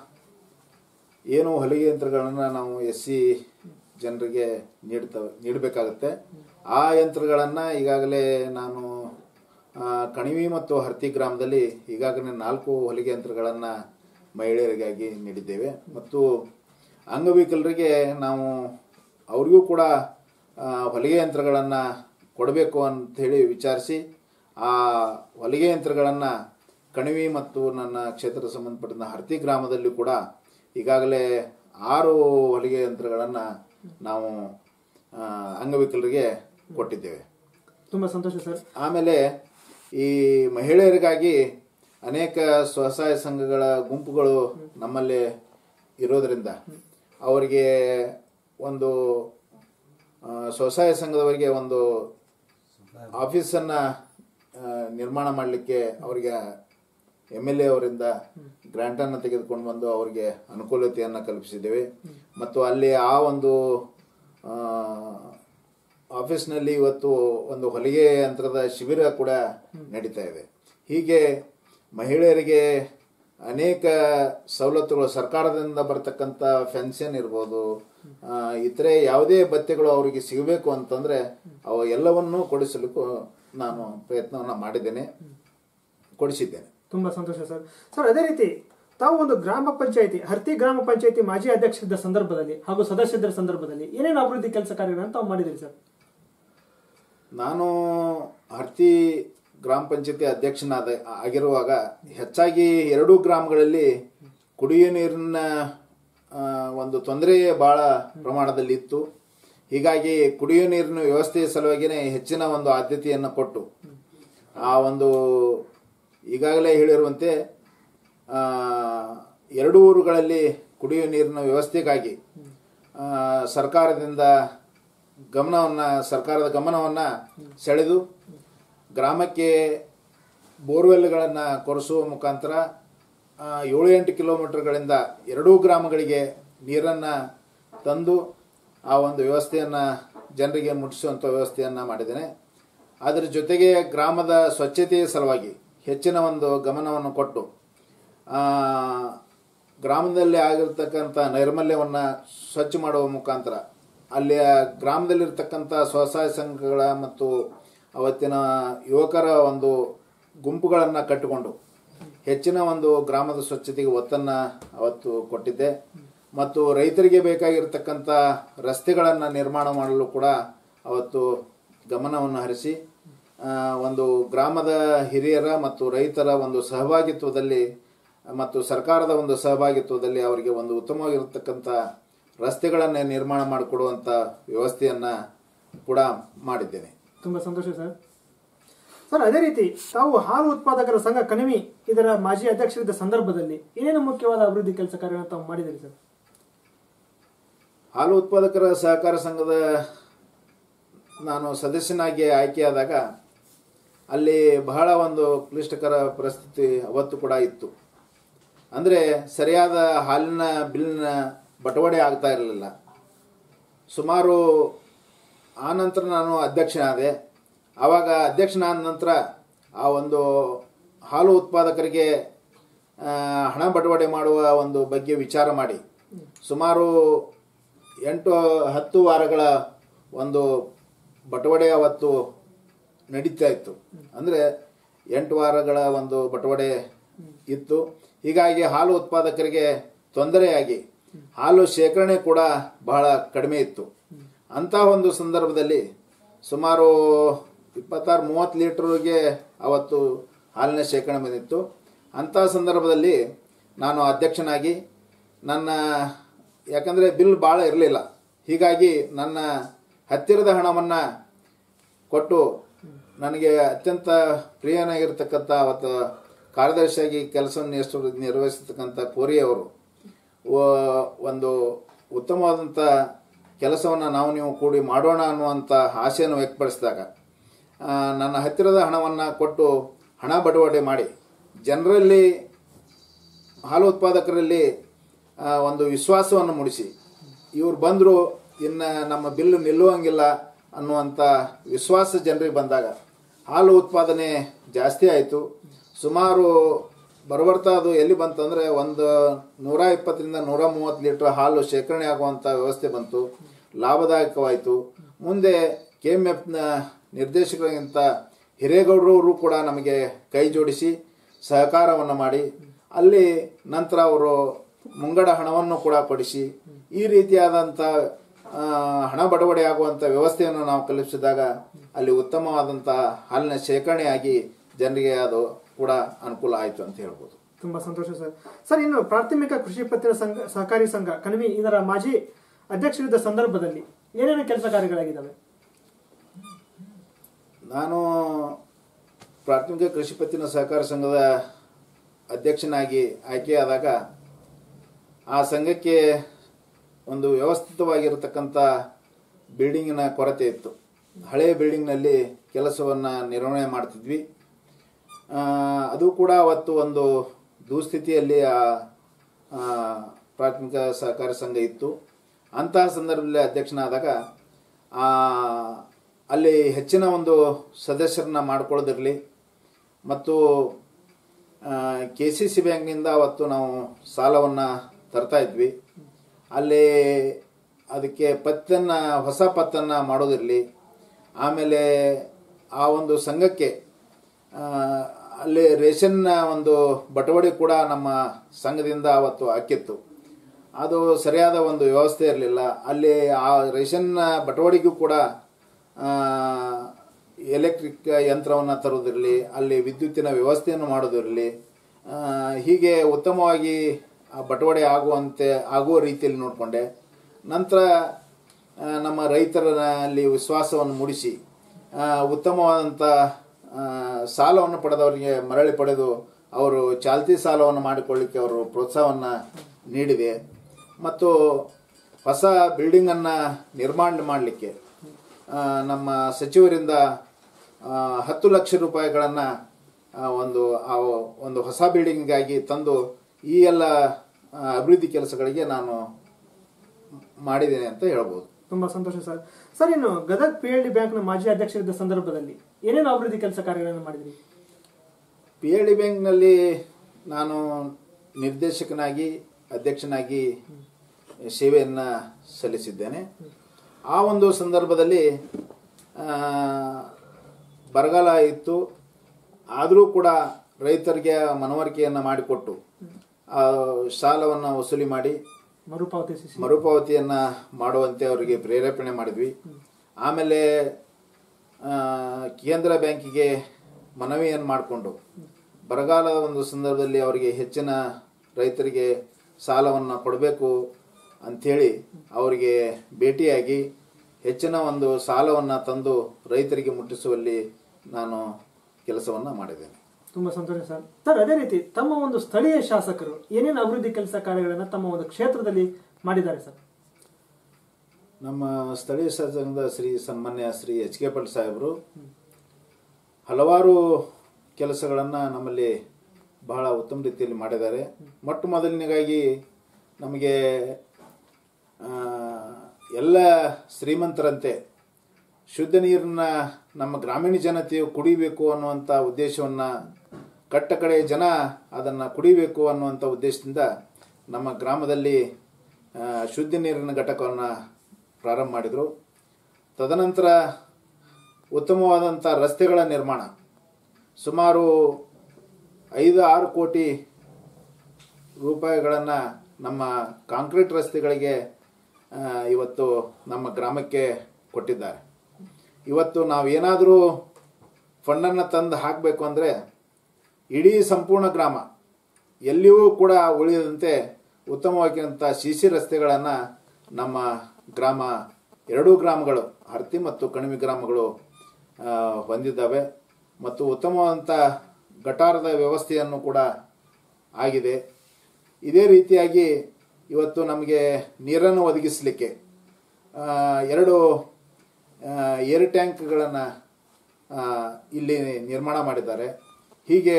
ಏನು ಹೊಲಿಗೆ ಯಂತ್ರಗಳನ್ನು ನಾವು ಎಸ್ ಸಿ ಜನರಿಗೆ ನೀಡ್ತ ನೀಡಬೇಕಾಗುತ್ತೆ ಆ ಯಂತ್ರಗಳನ್ನು ಈಗಾಗಲೇ ನಾನು ಆ, ಕಣಿವಿ ಮತ್ತು ಹರ್ತಿ ಗ್ರಾಮದಲ್ಲಿ ಈಗಾಗಲೇ ನಾಲ್ಕು ಹೊಲಿಗೆ ಯಂತ್ರಗಳನ್ನು ಮಹಿಳೆಯರಿಗಾಗಿ ನೀಡಿದ್ದೇವೆ ಮತ್ತು ಅಂಗವಿಕಲರಿಗೆ ನಾವು ಅವರಿಗೂ ಕೂಡ ಆ, ಹೊಲಿಗೆ ಯಂತ್ರಗಳನ್ನು ಕೊಡಬೇಕು ಅಂಥೇಳಿ ವಿಚಾರಿಸಿ ಆ ಹೊಲಿಗೆ ಯಂತ್ರಗಳನ್ನು ಕಣಿವಿ ಮತ್ತು ನನ್ನ ಕ್ಷೇತ್ರ ಸಂಬಂಧಪಟ್ಟ ಹರ್ತಿ ಗ್ರಾಮದಲ್ಲಿ ಕೂಡ ಈಗಾಗಲೇ ಆರು ಹೊಲಿಗೆ ಯಂತ್ರಗಳನ್ನು ನಾವು ಆ, ಅಂಗವಿಕಲರಿಗೆ ಕೊಟ್ಟಿದ್ದೇವೆ ತುಂಬಾ ಸಂತೋಷ ಸರ್ ಆಮೇಲೆ ಈ ಮಹಿಳೆಯರಿಗಾಗಿ ಅನೇಕ ಸ್ವಸಹಾಯ ಸಂಘಗಳ ಗುಂಪುಗಳು ನಮ್ಮಲ್ಲಿ ಇರೋದರಿಂದ ಅವರಿಗೆ ಒಂದು ಆ, ಸ್ವಸಹಾಯ ಸಂಘದವರಿಗೆ ಒಂದು ಆಫೀಸನ್ನು ನಿರ್ಮಾಣ ಮಾಡಲಿಕ್ಕೆ ಅವರಿಗೆ ಎಮ್ ಎಲ್ ಎ ಅವರಿಂದ ಗ್ರಾಂಟನ್ನು ತೆಗೆದುಕೊಂಡು ಬಂದು ಅವರಿಗೆ ಅನುಕೂಲತೆಯನ್ನು ಕಲ್ಪಿಸಿದ್ದೇವೆ ಮತ್ತು ಅಲ್ಲಿ ಆ ಒಂದು ಆ, ಆಫೀಸ್ನಲ್ಲಿ ಇವತ್ತು ಒಂದು ಹೊಲಿಗೆ ಯಂತ್ರದ ಶಿಬಿರ ಕೂಡ ನಡೀತಾ ಇದೆ ಹೀಗೆ ಮಹಿಳೆಯರಿಗೆ ಅನೇಕ ಸವಲತ್ತುಗಳು ಸರ್ಕಾರದಿಂದ ಬರ್ತಕ್ಕಂಥ ಪೆನ್ಷನ್ ಇರ್ಬೋದು ಆ, ಇತರೆ ಯಾವುದೇ ಭತ್ಯೆಗಳು ಅವರಿಗೆ ಸಿಗಬೇಕು ಅಂತಂದ್ರೆ ಅವು ಎಲ್ಲವನ್ನೂ ಕೊಡಿಸಲಿಕ್ಕೂ ನಾನು ಪ್ರಯತ್ನವನ್ನು ಮಾಡಿದ್ದೇನೆ ಕೊಡಿಸಿದ್ದೇನೆ ತುಂಬಾ ಸಂತೋಷ ಸರ್ ಸರ್ ಅದೇ ರೀತಿ ತಾವು ಒಂದು ಗ್ರಾಮ ಪಂಚಾಯತಿ ಹರ್ತಿ ಗ್ರಾಮ ಪಂಚಾಯತಿ ಮಾಜಿ ಅಧ್ಯಕ್ಷರಿದ್ದ ಸಂದರ್ಭದಲ್ಲಿ ಹಾಗೂ ಸದಸ್ಯರ ಸಂದರ್ಭದಲ್ಲಿ ಏನೇನು ಅಭಿವೃದ್ಧಿ ಕೆಲಸ ಕಾರ್ಯಗಳನ್ನು ತಾವು ಮಾಡಿದಿರಿ ಸರ್ ನಾನು ಹರ್ತಿ ಗ್ರಾಮ ಪಂಚಾಯತಿ ಅಧ್ಯಕ್ಷನಾದ ಆಗಿರುವಾಗ ಹೆಚ್ಚಾಗಿ ಎರಡೂ ಗ್ರಾಮಗಳಲ್ಲಿ ಕುಡಿಯುವ ನೀರಿನ ಆ, ಒಂದು ತೊಂದರೆ ಬಹಳ ಪ್ರಮಾಣದಲ್ಲಿ ಇತ್ತು ಹೀಗಾಗಿ ಕುಡಿಯುವ ನೀರಿನ ವ್ಯವಸ್ಥೆಯ ಸಲುವಾಗಿನೇ ಹೆಚ್ಚಿನ ಒಂದು ಆದ್ಯತೆಯನ್ನು ಕೊಟ್ಟು ಆ ಒಂದು ಈಗಾಗಲೇ ಹೇಳಿರುವಂತೆ ಆ, ಎರಡೂ ಊರುಗಳಲ್ಲಿ ಕುಡಿಯುವ ನೀರಿನ ವ್ಯವಸ್ಥೆಗಾಗಿ ಆ, ಸರ್ಕಾರದಿಂದ ಗಮನವನ್ನು ಸರ್ಕಾರದ ಗಮನವನ್ನು ಸೆಳೆದು ಗ್ರಾಮಕ್ಕೆ ಬೋರ್ವೆಲ್ಗಳನ್ನು ಕೊರೆಸುವ ಮುಖಾಂತರ ಆ, ಏಳು ಎಂಟು ಕಿಲೋಮೀಟರ್ಗಳಿಂದ ಎರಡೂ ಗ್ರಾಮಗಳಿಗೆ ನೀರನ್ನು ತಂದು ಆ ಒಂದು ವ್ಯವಸ್ಥೆಯನ್ನು ಜನರಿಗೆ ಮುಟ್ಟಿಸುವಂಥ ವ್ಯವಸ್ಥೆಯನ್ನು ಮಾಡಿದ್ದೇನೆ ಅದರ ಜೊತೆಗೆ ಗ್ರಾಮದ ಸ್ವಚ್ಛತೆಯ ಸಲುವಾಗಿ ಹೆಚ್ಚಿನ ಒಂದು ಗಮನವನ್ನು ಕೊಟ್ಟು ಆ, ಗ್ರಾಮದಲ್ಲಿ ಆಗಿರ್ತಕ್ಕಂಥ ನೈರ್ಮಲ್ಯವನ್ನು ಸ್ವಚ್ಛ ಮಾಡುವ ಮುಖಾಂತರ ಅಲ್ಲಿಯ ಗ್ರಾಮದಲ್ಲಿರ್ತಕ್ಕಂಥ ಸ್ವಸಹಾಯ ಸಂಘಗಳ ಮತ್ತು ಅವತ್ತಿನ ಯುವಕರ ಒಂದು ಗುಂಪುಗಳನ್ನು ಕಟ್ಟಿಕೊಂಡು ಹೆಚ್ಚಿನ ಒಂದು ಗ್ರಾಮದ ಸ್ವಚ್ಛತೆಗೆ ಒತ್ತನ್ನು ಅವತ್ತು ಕೊಟ್ಟಿದ್ದೆ ಮತ್ತು ರೈತರಿಗೆ ಬೇಕಾಗಿರ್ತಕ್ಕಂಥ ರಸ್ತೆಗಳನ್ನು ನಿರ್ಮಾಣ ಮಾಡಲು ಕೂಡ ಅವತ್ತು ಗಮನವನ್ನು ಹರಿಸಿ ಆ, ಒಂದು ಗ್ರಾಮದ ಹಿರಿಯರ ಮತ್ತು ರೈತರ ಒಂದು ಸಹಭಾಗಿತ್ವದಲ್ಲಿ ಮತ್ತು ಸರ್ಕಾರದ ಒಂದು ಸಹಭಾಗಿತ್ವದಲ್ಲಿ ಅವರಿಗೆ ಒಂದು ಉತ್ತಮವಾಗಿರತಕ್ಕಂಥ ರಸ್ತೆಗಳನ್ನು ನಿರ್ಮಾಣ ಮಾಡಿಕೊಡುವಂಥ ವ್ಯವಸ್ಥೆಯನ್ನು ಕೂಡ ಮಾಡಿದ್ದೇನೆ ತುಂಬಾ ಸಂತೋಷ ಸರ್ ಸರ್ ಅದೇ ರೀತಿ ತಾವು ಹಾಲು ಉತ್ಪಾದಕರ ಸಂಘ ಕಣಿವಿ ಇದರ ಮಾಜಿ ಅಧ್ಯಕ್ಷರಿದ್ದ ಸಂದರ್ಭದಲ್ಲಿ ಏನೇನು ಮುಖ್ಯವಾದ ಅಭಿವೃದ್ಧಿ ಕೆಲಸ ಕಾರ್ಯಗಳನ್ನು ತಾವು ಮಾಡಿದಿರಿ ಸರ್ ಹಾಲು ಉತ್ಪಾದಕರ ಸಹಕಾರ ಸಂಘದ ನಾನು ಸದಸ್ಯನಾಗಿ ಆಯ್ಕೆಯಾದಾಗ ಅಲ್ಲಿ ಬಹಳ ಒಂದು ಕ್ಲಿಷ್ಟಕರ ಪರಿಸ್ಥಿತಿ ಅವತ್ತು ಕೂಡ ಇತ್ತು ಅಂದರೆ ಸರಿಯಾದ ಹಾಲಿನ ಬಿಲ್ನ ಬಟವಡೆ ಆಗ್ತಾ ಇರಲಿಲ್ಲ ಸುಮಾರು ಆ ನಂತರ ನಾನು ಅಧ್ಯಕ್ಷನಾದೆ ಆವಾಗ ಅಧ್ಯಕ್ಷನಾದ ನಂತರ ಆ ಒಂದು ಹಾಲು ಉತ್ಪಾದಕರಿಗೆ ಆ, ಹಣ ಬಟವಡೆ ಮಾಡುವ ಒಂದು ಬಗ್ಗೆ ವಿಚಾರ ಮಾಡಿ ಸುಮಾರು ಎಂಟು ಹತ್ತು ವಾರಗಳ ಒಂದು ಬಟವಡೆ ಅವತ್ತು ನಡೀತಾ ಇತ್ತು ಅಂದರೆ ಎಂಟು ವಾರಗಳ ಒಂದು ಬಟವಡೆ ಇತ್ತು ಹೀಗಾಗಿ ಹಾಲು ಉತ್ಪಾದಕರಿಗೆ ತೊಂದರೆಯಾಗಿ ಹಾಲು ಶೇಖರಣೆ ಕೂಡ ಬಹಳ ಕಡಿಮೆ ಇತ್ತು ಅಂಥ ಒಂದು ಸಂದರ್ಭದಲ್ಲಿ ಸುಮಾರು ಇಪ್ಪತ್ತಾರು ಮೂವತ್ತು ಲೀಟ್ರಿಗೆ ಅವತ್ತು ಹಾಲಿನ ಶೇಖರಣೆ ಬಂದಿತ್ತು ಅಂಥ ಸಂದರ್ಭದಲ್ಲಿ ನಾನು ಅಧ್ಯಕ್ಷನಾಗಿ ನನ್ನ ಯಾಕಂದರೆ ಬಿಲ್ ಭಾಳ ಇರಲಿಲ್ಲ ಹೀಗಾಗಿ ನನ್ನ ಹತ್ತಿರದ ಹಣವನ್ನು ಕೊಟ್ಟು ನನಗೆ ಅತ್ಯಂತ ಪ್ರಿಯನಾಗಿರ್ತಕ್ಕಂಥ ಅವತ್ತು ಕಾರ್ಯದರ್ಶಿಯಾಗಿ ಕೆಲಸವನ್ನು ನಿರ್ವಹಿಸ ನಿರ್ವಹಿಸತಕ್ಕಂಥ ಕೋರಿ ಅವರು ವ- ಒಂದು ಉತ್ತಮವಾದಂಥ ಕೆಲಸವನ್ನು ನಾವು ನೀವು ಕೂಡಿ ಮಾಡೋಣ ಅನ್ನುವಂಥ ಆಸೆಯನ್ನು ವ್ಯಕ್ತಪಡಿಸಿದಾಗ ಆ, ನನ್ನ ಹತ್ತಿರದ ಹಣವನ್ನು ಕೊಟ್ಟು ಹಣ ಬಟವಾಡೆ ಮಾಡಿ ಜನರಲ್ಲಿ ಹಾಲು ಉತ್ಪಾದಕರಲ್ಲಿ ಆ, ಒಂದು ವಿಶ್ವಾಸವನ್ನು ಮೂಡಿಸಿ ಇವ್ರು ಬಂದರು ಇನ್ನು ನಮ್ಮ ಬಿಲ್ಲು ನಿಲ್ಲುವಂಗಿಲ್ಲ ಅನ್ನುವಂಥ ವಿಶ್ವಾಸ ಜನರಿಗೆ ಬಂದಾಗ ಹಾಲು ಉತ್ಪಾದನೆ ಜಾಸ್ತಿ ಆಯಿತು ಸುಮಾರು ಬರಬರ್ತಾ ಅದು ಎಲ್ಲಿ ಬಂತಂದರೆ ಒಂದು ನೂರ ಇಪ್ಪತ್ತರಿಂದ ನೂರ ಮೂವತ್ತು ಲೀಟ್ರ್ ಹಾಲು ಶೇಖರಣೆ ಆಗುವಂಥ ವ್ಯವಸ್ಥೆ ಬಂತು ಲಾಭದಾಯಕವಾಯಿತು ಮುಂದೆ ಕೆ ಎಮ್ ಎಫ್ನ ನಿರ್ದೇಶಕರಿಗಿಂತ ಹಿರೇಗೌಡರವರು ಕೂಡ ನಮಗೆ ಕೈ ಜೋಡಿಸಿ ಸಹಕಾರವನ್ನು ಮಾಡಿ ಅಲ್ಲಿ ನಂತರ ಅವರು ಮುಂಗಡ ಹಣವನ್ನು ಕೂಡ ಕೊಡಿಸಿ ಈ ರೀತಿಯಾದಂಥ ಆ, ಹಣ ಬಡವಡೆ ಆಗುವಂಥ ವ್ಯವಸ್ಥೆಯನ್ನು ನಾವು ಕಲ್ಪಿಸಿದಾಗ ಅಲ್ಲಿ ಉತ್ತಮವಾದಂಥ ಹಾಲಿನ ಶೇಖರಣೆಯಾಗಿ ಜನರಿಗೆ ಅದು ಕೂಡ ಅನುಕೂಲ ಆಯಿತು ಅಂತ ಹೇಳ್ಬೋದು ತುಂಬಾ ಸಂತೋಷ ಸರ್ ಸರ್ ಇನ್ನು ಪ್ರಾಥಮಿಕ ಕೃಷಿ ಪತ್ತಿನ ಸಂಘ ಸಹಕಾರಿ ಸಂಘ ಕಣಿವಿ ಇದರ ಮಾಜಿ ಅಧ್ಯಕ್ಷರಿದ್ದ ಸಂದರ್ಭದಲ್ಲಿ ಏನೇನು ಕೆಲಸ ಕಾರ್ಯಗಳಾಗಿದ್ದಾವೆ ನಾನು ಪ್ರಾಥಮಿಕ ಕೃಷಿ ಪತ್ತಿನ ಸಹಕಾರ ಸಂಘದ ಅಧ್ಯಕ್ಷನಾಗಿ ಆಯ್ಕೆಯಾದಾಗ ಆ ಸಂಘಕ್ಕೆ ಒಂದು ವ್ಯವಸ್ಥಿತವಾಗಿರತಕ್ಕಂಥ ಬಿಲ್ಡಿಂಗಿನ ಕೊರತೆ ಇತ್ತು ಹಳೆಯ ಬಿಲ್ಡಿಂಗ್ನಲ್ಲಿ ಕೆಲಸವನ್ನು ನಿರ್ವಹಣೆ ಮಾಡ್ತಿದ್ವಿ ಆ, ಅದು ಕೂಡ ಅವತ್ತು ಒಂದು ದುಸ್ಥಿತಿಯಲ್ಲಿ ಆ ಆ, ಪ್ರಾಥಮಿಕ ಸಹಕಾರ ಸಂಘ ಇತ್ತು ಅಂತಹ ಸಂದರ್ಭದಲ್ಲಿ ಅಧ್ಯಕ್ಷನಾದಾಗ ಆ, ಅಲ್ಲಿ ಹೆಚ್ಚಿನ ಒಂದು ಸದಸ್ಯರನ್ನ ಮಾಡ್ಕೊಳ್ಳೋದಿರಲಿ ಮತ್ತು ಕೆ ಸಿ ಸಿ ಬ್ಯಾಂಕ್ನಿಂದ ಅವತ್ತು ನಾವು ಸಾಲವನ್ನು ತರ್ತಾ ಇದ್ವಿ ಅಲ್ಲಿ ಅದಕ್ಕೆ ಪತ್ತನ್ನು ಹೊಸ ಪತ್ತನ್ನು ಮಾಡೋದಿರಲಿ ಆಮೇಲೆ ಆ ಒಂದು ಸಂಘಕ್ಕೆ ಆ, ಅಲ್ಲಿ ರೇಷನ್ನ ಒಂದು ಬಟವಡೆ ಕೂಡ ನಮ್ಮ ಸಂಘದಿಂದ ಅವತ್ತು ಹಾಕಿತ್ತು ಅದು ಸರಿಯಾದ ಒಂದು ವ್ಯವಸ್ಥೆ ಇರಲಿಲ್ಲ ಅಲ್ಲಿ ಆ ರೇಷನ್ ಬಟವಡಿಗೂ ಕೂಡ ಎಲೆಕ್ಟ್ರಿಕ್ ಯಂತ್ರವನ್ನು ತರೋದಿರಲಿ ಅಲ್ಲಿ ವಿದ್ಯುತ್ತಿನ ವ್ಯವಸ್ಥೆಯನ್ನು ಮಾಡೋದಿರಲಿ ಆ, ಹೀಗೆ ಉತ್ತಮವಾಗಿ ಆ ಬಟವಡೆ ಆಗುವಂತೆ ಆಗುವ ರೀತಿಯಲ್ಲಿ ನೋಡಿಕೊಂಡೆ ನಂತರ ಆ, ನಮ್ಮ ರೈತರಲ್ಲಿ ವಿಶ್ವಾಸವನ್ನು ಮೂಡಿಸಿ ಆ, ಉತ್ತಮವಾದಂಥ ಆ, ಸಾಲವನ್ನು ಪಡೆದವರಿಗೆ ಮರಳಿ ಪಡೆದು ಅವರು ಚಾಲ್ತಿ ಸಾಲವನ್ನು ಮಾಡಿಕೊಳ್ಳಿಕ್ಕೆ ಅವರು ಪ್ರೋತ್ಸಾಹವನ್ನು ನೀಡಿದೆ ಮತ್ತು ಹೊಸ ಬಿಲ್ಡಿಂಗನ್ನು ನಿರ್ಮಾಣ ಮಾಡಲಿಕ್ಕೆ ನಮ್ಮ ಸಚಿವರಿಂದ ಆ, ಹತ್ತು ಲಕ್ಷ ರೂಪಾಯಿಗಳನ್ನು ಒಂದು ಆ ಒಂದು ಹೊಸ ಬಿಲ್ಡಿಂಗಾಗಿ ತಂದು ಈ ಎಲ್ಲ ಆ, ಅಭಿವೃದ್ಧಿ ಕೆಲಸಗಳಿಗೆ ನಾನು ಮಾಡಿದ್ದೇನೆ ಅಂತ ಹೇಳ್ಬೋದು ತುಂಬಾ ಸಂತೋಷ ಸರ್ ಸರ್ ಇನ್ನು ಗದಗ್ ಪಿ ಎಲ್ ಡಿ ಬ್ಯಾಂಕ್ನ ಮಾಜಿ ಅಧ್ಯಕ್ಷರಿದ್ದ ಸಂದರ್ಭದಲ್ಲಿ ಏನೇನು ಅಭಿವೃದ್ಧಿ ಕೆಲಸ ಕಾರ್ಯಗಳನ್ನು ಮಾಡಿದ್ರಿ ಪಿ ಎಲ್ ಡಿ ಬ್ಯಾಂಕ್ನಲ್ಲಿ ನಾನು ನಿರ್ದೇಶಕನಾಗಿ ಅಧ್ಯಕ್ಷನಾಗಿ ಸೇವೆಯನ್ನು ಸಲ್ಲಿಸಿದ್ದೇನೆ ಆ ಒಂದು ಸಂದರ್ಭದಲ್ಲಿ ಆ, ಬರಗಾಲ ಇತ್ತು ಆದರೂ ಕೂಡ ರೈತರಿಗೆ ಮನವರಿಕೆಯನ್ನು ಮಾಡಿಕೊಟ್ಟು ಆ ಸಾಲವನ್ನು ವಸೂಲಿ ಮಾಡಿ ಮರುಪಾವತಿಸಿ ಮರುಪಾವತಿಯನ್ನ ಮಾಡುವಂತೆ ಅವರಿಗೆ ಪ್ರೇರೇಪಣೆ ಮಾಡಿದ್ವಿ ಆಮೇಲೆ ಆ, ಕೇಂದ್ರ ಬ್ಯಾಂಕಿಗೆ ಮನವಿಯನ್ನು ಮಾಡಿಕೊಂಡು ಬರಗಾಲದ ಒಂದು ಸಂದರ್ಭದಲ್ಲಿ ಅವರಿಗೆ ಹೆಚ್ಚಿನ ರೈತರಿಗೆ ಸಾಲವನ್ನು ಕೊಡಬೇಕು ಅಂಥೇಳಿ ಅವರಿಗೆ ಭೇಟಿಯಾಗಿ ಹೆಚ್ಚಿನ ಒಂದು ಸಾಲವನ್ನು ತಂದು ರೈತರಿಗೆ ಮುಟ್ಟಿಸುವಲ್ಲಿ ನಾನು ಕೆಲಸವನ್ನು ಮಾಡಿದ್ದೇನೆ ತುಂಬಾ ಸಂತೋಷ ಸರ್ ಸರ್ ಅದೇ ರೀತಿ ತಮ್ಮ ಒಂದು ಸ್ಥಳೀಯ ಶಾಸಕರು ಏನೇನು ಅಭಿವೃದ್ಧಿ ಕೆಲಸ ಕಾರ್ಯಗಳನ್ನು ತಮ್ಮ ಒಂದು ಕ್ಷೇತ್ರದಲ್ಲಿ ಮಾಡಿದ್ದಾರೆ ಸರ್ ನಮ್ಮ ಸ್ಥಳೀಯ ಶಾಸಕರಾದ ಶ್ರೀ ಸನ್ಮಾನ್ಯ ಶ್ರೀ ಎಚ್ ಕೆ ಪಾಟೀಲ್ ಸಾಹೇಬರು ಹಲವಾರು ಕೆಲಸಗಳನ್ನು ನಮ್ಮಲ್ಲಿ ಬಹಳ ಉತ್ತಮ ರೀತಿಯಲ್ಲಿ ಮಾಡಿದ್ದಾರೆ ಮೊಟ್ಟ ಮೊದಲನೇಗಾಗಿ ನಮಗೆ ಆ, ಎಲ್ಲ ಶ್ರೀಮಂತರಂತೆ ಶುದ್ಧ ನೀರನ್ನ ನಮ್ಮ ಗ್ರಾಮೀಣ ಜನತೆಯು ಕುಡಿಬೇಕು ಅನ್ನುವಂಥ ಉದ್ದೇಶವನ್ನು ಕಟ್ಟ ಕಡೆ ಜನ ಅದನ್ನು ಕುಡಿಬೇಕು ಅನ್ನುವಂಥ ಉದ್ದೇಶದಿಂದ ನಮ್ಮ ಗ್ರಾಮದಲ್ಲಿ ಆ, ಶುದ್ಧ ನೀರಿನ ಘಟಕವನ್ನು ಪ್ರಾರಂಭ ಮಾಡಿದರು ತದನಂತರ ಉತ್ತಮವಾದಂಥ ರಸ್ತೆಗಳ ನಿರ್ಮಾಣ ಸುಮಾರು ಐದು ಆರು ಕೋಟಿ ರೂಪಾಯಿಗಳನ್ನು ನಮ್ಮ ಕಾಂಕ್ರೀಟ್ ರಸ್ತೆಗಳಿಗೆ ಆ, ಇವತ್ತು ನಮ್ಮ ಗ್ರಾಮಕ್ಕೆ ಕೊಟ್ಟಿದ್ದಾರೆ ಇವತ್ತು ನಾವೇನಾದರೂ ಫಂಡನ್ನು ತಂದು ಹಾಕಬೇಕು ಅಂದರೆ ಇಡೀ ಸಂಪೂರ್ಣ ಗ್ರಾಮ ಎಲ್ಲಿಯೂ ಕೂಡ ಉಳಿದಂತೆ ಉತ್ತಮವಾಗಿರುವಂಥ ಸಿ ಸಿ ರಸ್ತೆಗಳನ್ನು ನಮ್ಮ ಗ್ರಾಮ ಎರಡೂ ಗ್ರಾಮಗಳು ಹರ್ತಿ ಮತ್ತು ಕಣಿವೆ ಗ್ರಾಮಗಳು ಆ, ಹೊಂದಿದ್ದಾವೆ ಮತ್ತು ಉತ್ತಮವಾದಂಥ ಗಟಾರದ ವ್ಯವಸ್ಥೆಯನ್ನು ಕೂಡ ಆಗಿದೆ ಇದೇ ರೀತಿಯಾಗಿ ಇವತ್ತು ನಮಗೆ ನೀರನ್ನು ಒದಗಿಸಲಿಕ್ಕೆ ಆ, ಎರಡು ಆ, ಏರ್ ಟ್ಯಾಂಕ್ಗಳನ್ನು ಇಲ್ಲಿ ನಿರ್ಮಾಣ ಮಾಡಿದ್ದಾರೆ ಹೀಗೆ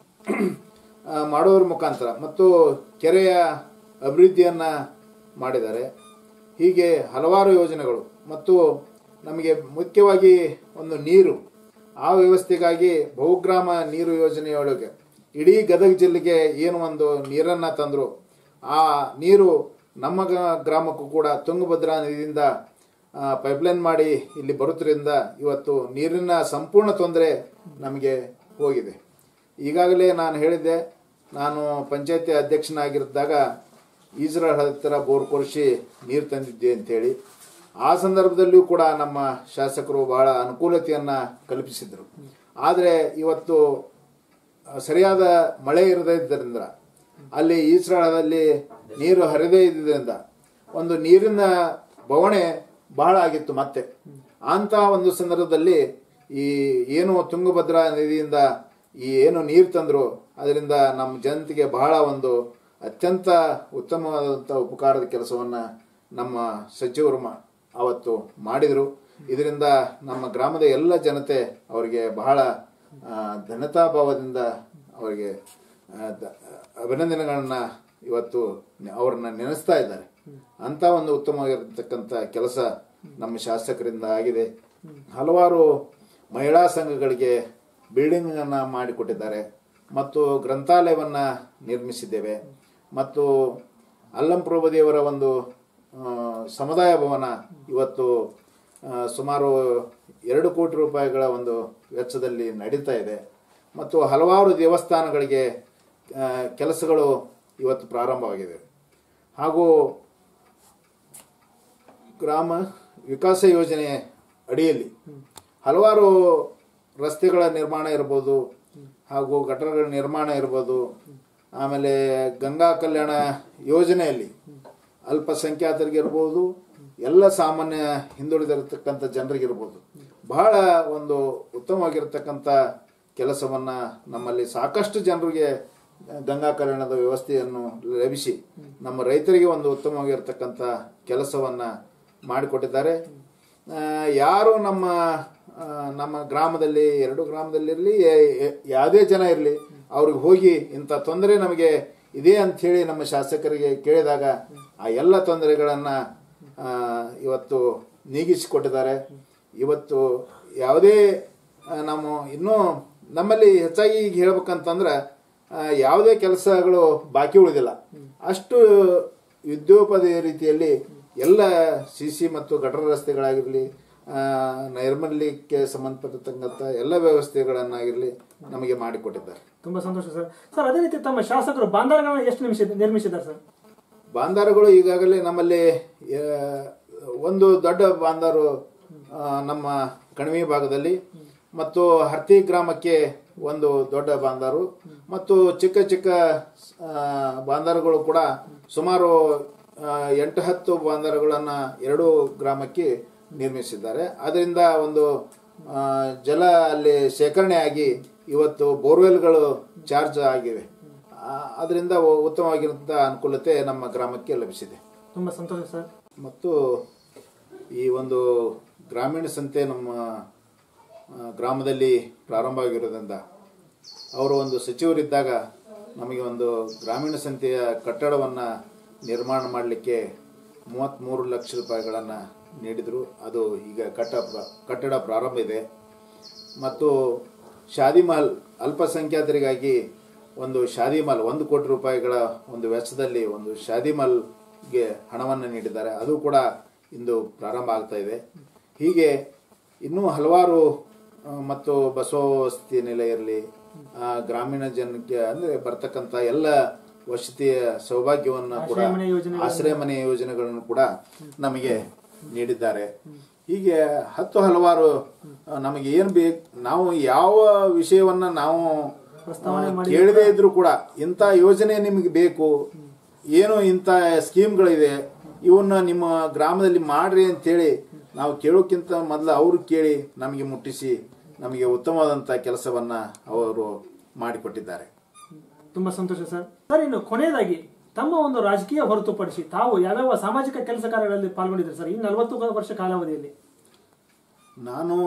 ಆ, ಮಾಡೋದ್ರ ಮುಖಾಂತರ ಮತ್ತು ಕೆರೆಯ ಅಭಿವೃದ್ಧಿಯನ್ನು ಮಾಡಿದ್ದಾರೆ ಹೀಗೆ ಹಲವಾರು ಯೋಜನೆಗಳು ಮತ್ತು ನಮಗೆ ಮುಖ್ಯವಾಗಿ ಒಂದು ನೀರು ಆ ವ್ಯವಸ್ಥೆಗಾಗಿ ಬಹುಗ್ರಾಮ ನೀರು ಯೋಜನೆಯೊಳಗೆ ಇಡೀ ಗದಗ ಜಿಲ್ಲೆಗೆ ಏನು ಒಂದು ನೀರನ್ನು ತಂದರು ಆ ನೀರು ನಮ್ಮ ಗ- ಗ್ರಾಮಕ್ಕೂ ಕೂಡ ತುಂಗಭದ್ರಾ ನದಿಯಿಂದ ಆ, ಪೈಪ್ಲೈನ್ ಮಾಡಿ ಇಲ್ಲಿ ಬರುತ್ತರಿಂದ ಇವತ್ತು ನೀರಿನ ಸಂಪೂರ್ಣ ತೊಂದರೆ ನಮಗೆ ಹೋಗಿದೆ ಈಗಾಗಲೇ ನಾನು ಹೇಳಿದ್ದೆ ನಾನು ಪಂಚಾಯತಿ ಅಧ್ಯಕ್ಷನಾಗಿದ್ದಾಗ ಈಜ್ರಾಳ್ ಹತ್ತಿರ ಬೋರ್ ಕೊರಿಸಿ ನೀರು ತಂದಿದ್ದೆ ಅಂತೇಳಿ ಆ ಸಂದರ್ಭದಲ್ಲಿಯೂ ಕೂಡ ನಮ್ಮ ಶಾಸಕರು ಬಹಳ ಅನುಕೂಲತೆಯನ್ನು ಕಲ್ಪಿಸಿದರು ಆದರೆ ಇವತ್ತು ಸರಿಯಾದ ಮಳೆ ಇರದಿದ್ದರಿಂದ ಅಲ್ಲಿ ಈಸ್ರಾಳದಲ್ಲಿ ನೀರು ಹರಿದೇ ಇದ್ದಿದ್ದರಿಂದ ಒಂದು ನೀರಿನ ಬವಣೆ ಬಹಳ ಆಗಿತ್ತು ಮತ್ತೆ ಅಂತ ಒಂದು ಸಂದರ್ಭದಲ್ಲಿ ಈ ಏನು ತುಂಗಭದ್ರಾ ನದಿಯಿಂದ ಈ ಏನು ನೀರು ತಂದ್ರು ಅದರಿಂದ ನಮ್ಮ ಜನತೆಗೆ ಬಹಳ ಒಂದು ಅತ್ಯಂತ ಉತ್ತಮವಾದಂಥ ಉಪಕಾರದ ಕೆಲಸವನ್ನ ನಮ್ಮ ಸಚಿವರು ಮಾ- ಅವತ್ತು ಮಾಡಿದರು ಇದರಿಂದ ನಮ್ಮ ಗ್ರಾಮದ ಎಲ್ಲ ಜನತೆ ಅವರಿಗೆ ಬಹಳ ಆ, ಧನ್ಯತಾಭಾವದಿಂದ ಅವರಿಗೆ ಆ, ದ- ಅಭಿನಂದನೆಗಳನ್ನ ಇವತ್ತು ನೆ- ಅವ್ರನ್ನ ನೆನೆಸ್ತಾ ಇದ್ದಾರೆ ಅಂತ ಒಂದು ಉತ್ತಮವಾಗಿರತಕ್ಕಂಥ ಕೆಲಸ ನಮ್ಮ ಶಾಸಕರಿಂದ ಆಗಿದೆ ಹಲವಾರು ಮಹಿಳಾ ಸಂಘಗಳಿಗೆ ಬಿಲ್ಡಿಂಗ್ ಅನ್ನ ಮಾಡಿಕೊಟ್ಟಿದ್ದಾರೆ ಮತ್ತು ಗ್ರಂಥಾಲಯವನ್ನ ನಿರ್ಮಿಸಿದ್ದೇವೆ ಮತ್ತು ಅಲ್ಲಂ ಪ್ರಭುದೇವರ ಒಂದು ಆ, ಸಮುದಾಯ ಭವನ ಇವತ್ತು ಆ, ಸುಮಾರು ಎರಡು ಕೋಟಿ ರೂಪಾಯಿಗಳ ಒಂದು ವೆಚ್ಚದಲ್ಲಿ ನಡೀತಾ ಇದೆ ಮತ್ತು ಹಲವಾರು ದೇವಸ್ಥಾನಗಳಿಗೆ ಆ, ಕೆಲಸಗಳು ಇವತ್ತು ಪ್ರಾರಂಭವಾಗಿದೆ ಹಾಗೂ ಗ್ರಾಮ ವಿಕಾಸ ಯೋಜನೆ ಅಡಿಯಲ್ಲಿ ಹಲವಾರು ರಸ್ತೆಗಳ ನಿರ್ಮಾಣ ಇರ್ಬೋದು ಹಾಗೂ ಗಟರಗಳ ನಿರ್ಮಾಣ ಇರ್ಬೋದು ಆಮೇಲೆ ಗಂಗಾ ಕಲ್ಯಾಣ ಯೋಜನೆಯಲ್ಲಿ ಅಲ್ಪಸಂಖ್ಯಾತರಿಗಿರ್ಬೋದು ಎಲ್ಲ ಸಾಮಾನ್ಯ ಹಿಂದುಳಿದಿರತಕ್ಕಂಥ ಜನರಿಗಿರ್ಬೋದು ಬಹಳ ಒಂದು ಉತ್ತಮವಾಗಿರತಕ್ಕಂಥ ಕೆಲಸವನ್ನ ನಮ್ಮಲ್ಲಿ ಸಾಕಷ್ಟು ಜನರಿಗೆ ಗಂಗಾ ಕಲ್ಯಾಣದ ವ್ಯವಸ್ಥೆಯನ್ನು ಲಭಿಸಿ ನಮ್ಮ ರೈತರಿಗೆ ಒಂದು ಉತ್ತಮವಾಗಿರತಕ್ಕಂಥ ಕೆಲಸವನ್ನ ಮಾಡಿಕೊಟ್ಟಿದ್ದಾರೆ ಆ, ಯಾರು ನಮ್ಮ ಆ, ನಮ್ಮ ಗ್ರಾಮದಲ್ಲಿ ಎರಡು ಗ್ರಾಮದಲ್ಲಿರಲಿ ಯಾವುದೇ ಜನ ಇರಲಿ ಅವ್ರಿಗೆ ಹೋಗಿ ಇಂಥ ತೊಂದರೆ ನಮಗೆ ಇದೆ ಅಂಥೇಳಿ ನಮ್ಮ ಶಾಸಕರಿಗೆ ಕೇಳಿದಾಗ ಆ ಎಲ್ಲ ತೊಂದರೆಗಳನ್ನು ಇವತ್ತು ನೀಗಿಸಿಕೊಟ್ಟಿದ್ದಾರೆ ಇವತ್ತು ಯಾವುದೇ ಆ, ನಮ್ಮ ಇನ್ನೂ ನಮ್ಮಲ್ಲಿ ಹೆಚ್ಚಾಗಿ ಈಗ ಹೇಳ್ಬೇಕಂತಂದ್ರೆ ಆ, ಯಾವುದೇ ಕೆಲಸಗಳು ಬಾಕಿ ಉಳಿದಿಲ್ಲ ಅಷ್ಟು ಯುದ್ಧೋಪಾದಿ ರೀತಿಯಲ್ಲಿ ಎಲ್ಲ ಸಿ ಸಿ ಮತ್ತು ಗಟರ ರಸ್ತೆಗಳಾಗಿರಲಿ ನೈರ್ಮಲ್ಯಕ್ಕೆ ಸಂಬಂಧಪಟ್ಟಿರ್ತಕ್ಕಂಥ ಎಲ್ಲ ವ್ಯವಸ್ಥೆಗಳನ್ನಾಗಿರಲಿ ನಮಗೆ ಮಾಡಿಕೊಟ್ಟಿದ್ದಾರೆ ತುಂಬಾ ಸಂತೋಷ ಸರ್ ಸರ್ ಅದೇ ರೀತಿ ತಮ್ಮ ಶಾಸಕರು ಬಾಂಧವಗಳನ್ನು ಎಷ್ಟು ನಿಮಿಷ ನಿರ್ಮಿಸಿದ್ದಾರೆ ಸರ್ ಬಾಂದಾರುಗಳು ಈಗಾಗಲೇ ನಮ್ಮಲ್ಲಿ ಆ, ಒಂದು ದೊಡ್ಡ ಬಾಂದಾರು ಆ, ನಮ್ಮ ಕಣಿವೆ ಭಾಗದಲ್ಲಿ ಮತ್ತು ಹರ್ತಿ ಗ್ರಾಮಕ್ಕೆ ಒಂದು ದೊಡ್ಡ ಬಾಂದಾರು ಮತ್ತು ಚಿಕ್ಕ ಚಿಕ್ಕ ಆ, ಬಾಂದಾರುಗಳು ಕೂಡ ಸುಮಾರು ಆ, ಎಂಟು ಹತ್ತು ಬಾಂದಾರುಗಳನ್ನ ಎರಡು ಗ್ರಾಮಕ್ಕೆ ನಿರ್ಮಿಸಿದ್ದಾರೆ ಅದರಿಂದ ಒಂದು ಆ, ಜಲ ಅಲ್ಲಿ ಶೇಖರಣೆ ಆಗಿ ಇವತ್ತು ಬೋರ್ವೆಲ್ಗಳು ಚಾರ್ಜ್ ಆಗಿವೆ ಆ, ಅದರಿಂದ ಉತ್ತಮವಾಗಿರುವಂಥ ಅನುಕೂಲತೆ ನಮ್ಮ ಗ್ರಾಮಕ್ಕೆ ಲಭಿಸಿದೆ ತುಂಬಾ ಸಂತೋಷ ಸರ್ ಮತ್ತು ಈ ಒಂದು ಗ್ರಾಮೀಣ ಸಂತೆ ನಮ್ಮ ಆ, ಗ್ರಾಮದಲ್ಲಿ ಪ್ರಾರಂಭ ಆಗಿರೋದ್ರಿಂದ ಅವರು ಒಂದು ಸಚಿವರಿದ್ದಾಗ ನಮಗೆ ಒಂದು ಗ್ರಾಮೀಣ ಸಂತೆಯ ಕಟ್ಟಡವನ್ನು ನಿರ್ಮಾಣ ಮಾಡಲಿಕ್ಕೆ ಮೂವತ್ತ್ಮೂರು ಲಕ್ಷ ರೂಪಾಯಿಗಳನ್ನು ನೀಡಿದರು ಅದು ಈಗ ಕಟ್ಟ ಕಟ್ಟಡ ಪ್ರಾರಂಭ ಇದೆ ಮತ್ತು ಶಾದಿ ಮಹಲ್ ಅಲ್ಪಸಂಖ್ಯಾತರಿಗಾಗಿ ಒಂದು ಶಾದಿ ಮಹಲ್ ಒಂದು ಕೋಟಿ ರೂಪಾಯಿಗಳ ಒಂದು ವೆಚ್ಚದಲ್ಲಿ ಒಂದು ಶಾದಿ ಮಹಲ್ಗೆ ಹಣವನ್ನು ನೀಡಿದ್ದಾರೆ ಅದು ಕೂಡ ಇಂದು ಪ್ರಾರಂಭ ಆಗ್ತಾ ಇದೆ ಹೀಗೆ ಇನ್ನೂ ಹಲವಾರು ಆ, ಮತ್ತು ಬಸವ ವಸತಿ ನಿಲಯ ಇರಲಿ ಗ್ರಾಮೀಣ ಜನಕ್ಕೆ ಅಂದರೆ ಬರ್ತಕ್ಕಂಥ ಎಲ್ಲ ವಸತಿಯ ಸೌಭಾಗ್ಯವನ್ನು ಕೂಡ ಆಶ್ರಯ ಮನೆ ಯೋಜನೆಗಳನ್ನು- ಆಶ್ರಯ ಮನೆ ಯೋಜನೆಗಳನ್ನು ಕೂಡ ನಮಗೆ ನೀಡಿದ್ದಾರೆ ಹೀಗೆ ಹತ್ತು ಹಲವಾರು ಆ, ನಮಗೆ ಏನು ಬೇಕು ನಾವು ಯಾವ ವಿಷಯವನ್ನ ನಾವು ಪ್ರಸ್ತಾವನೆ ಆ, ಕೇಳದೇ ಇದ್ರು ಕೂಡ ಇಂಥ ಯೋಜನೆ ನಿಮಗೆ ಬೇಕು ಏನು ಇಂಥ ಸ್ಕೀಮ್ಗಳಿದೆ ಇವನ್ನ ನಿಮ್ಮ ಗ್ರಾಮದಲ್ಲಿ ಮಾಡ್ರಿ ಅಂತೇಳಿ ನಾವು ಕೇಳೋಕ್ಕಿಂತ ಮೊದಲು ಅವರು ಕೇಳಿ ನಮಗೆ ಮುಟ್ಟಿಸಿ ನಮಗೆ ಉತ್ತಮವಾದಂಥ ಕೆಲಸವನ್ನ ಅವರು ಮಾಡಿಕೊಟ್ಟಿದ್ದಾರೆ ತುಂಬಾ ಸಂತೋಷ ಸರ್ ಸರ್ ಇನ್ನು ಕೊನೆಯದಾಗಿ ತಮ್ಮ ಒಂದು ರಾಜಕೀಯ ಹೊರತುಪಡಿಸಿ ತಾವು ಯಾವ್ಯಾವ ಸಾಮಾಜಿಕ ಕೆಲಸ ಕಾರ್ಯಗಳಲ್ಲಿ ಪಾಲ್ಗೊಂಡಿದ್ದಾರೆ ಸರ್ ಈ ನಲವತ್ತು ವರ್ಷ ಕಾಲಾವಧಿಯಲ್ಲಿ ನಾನು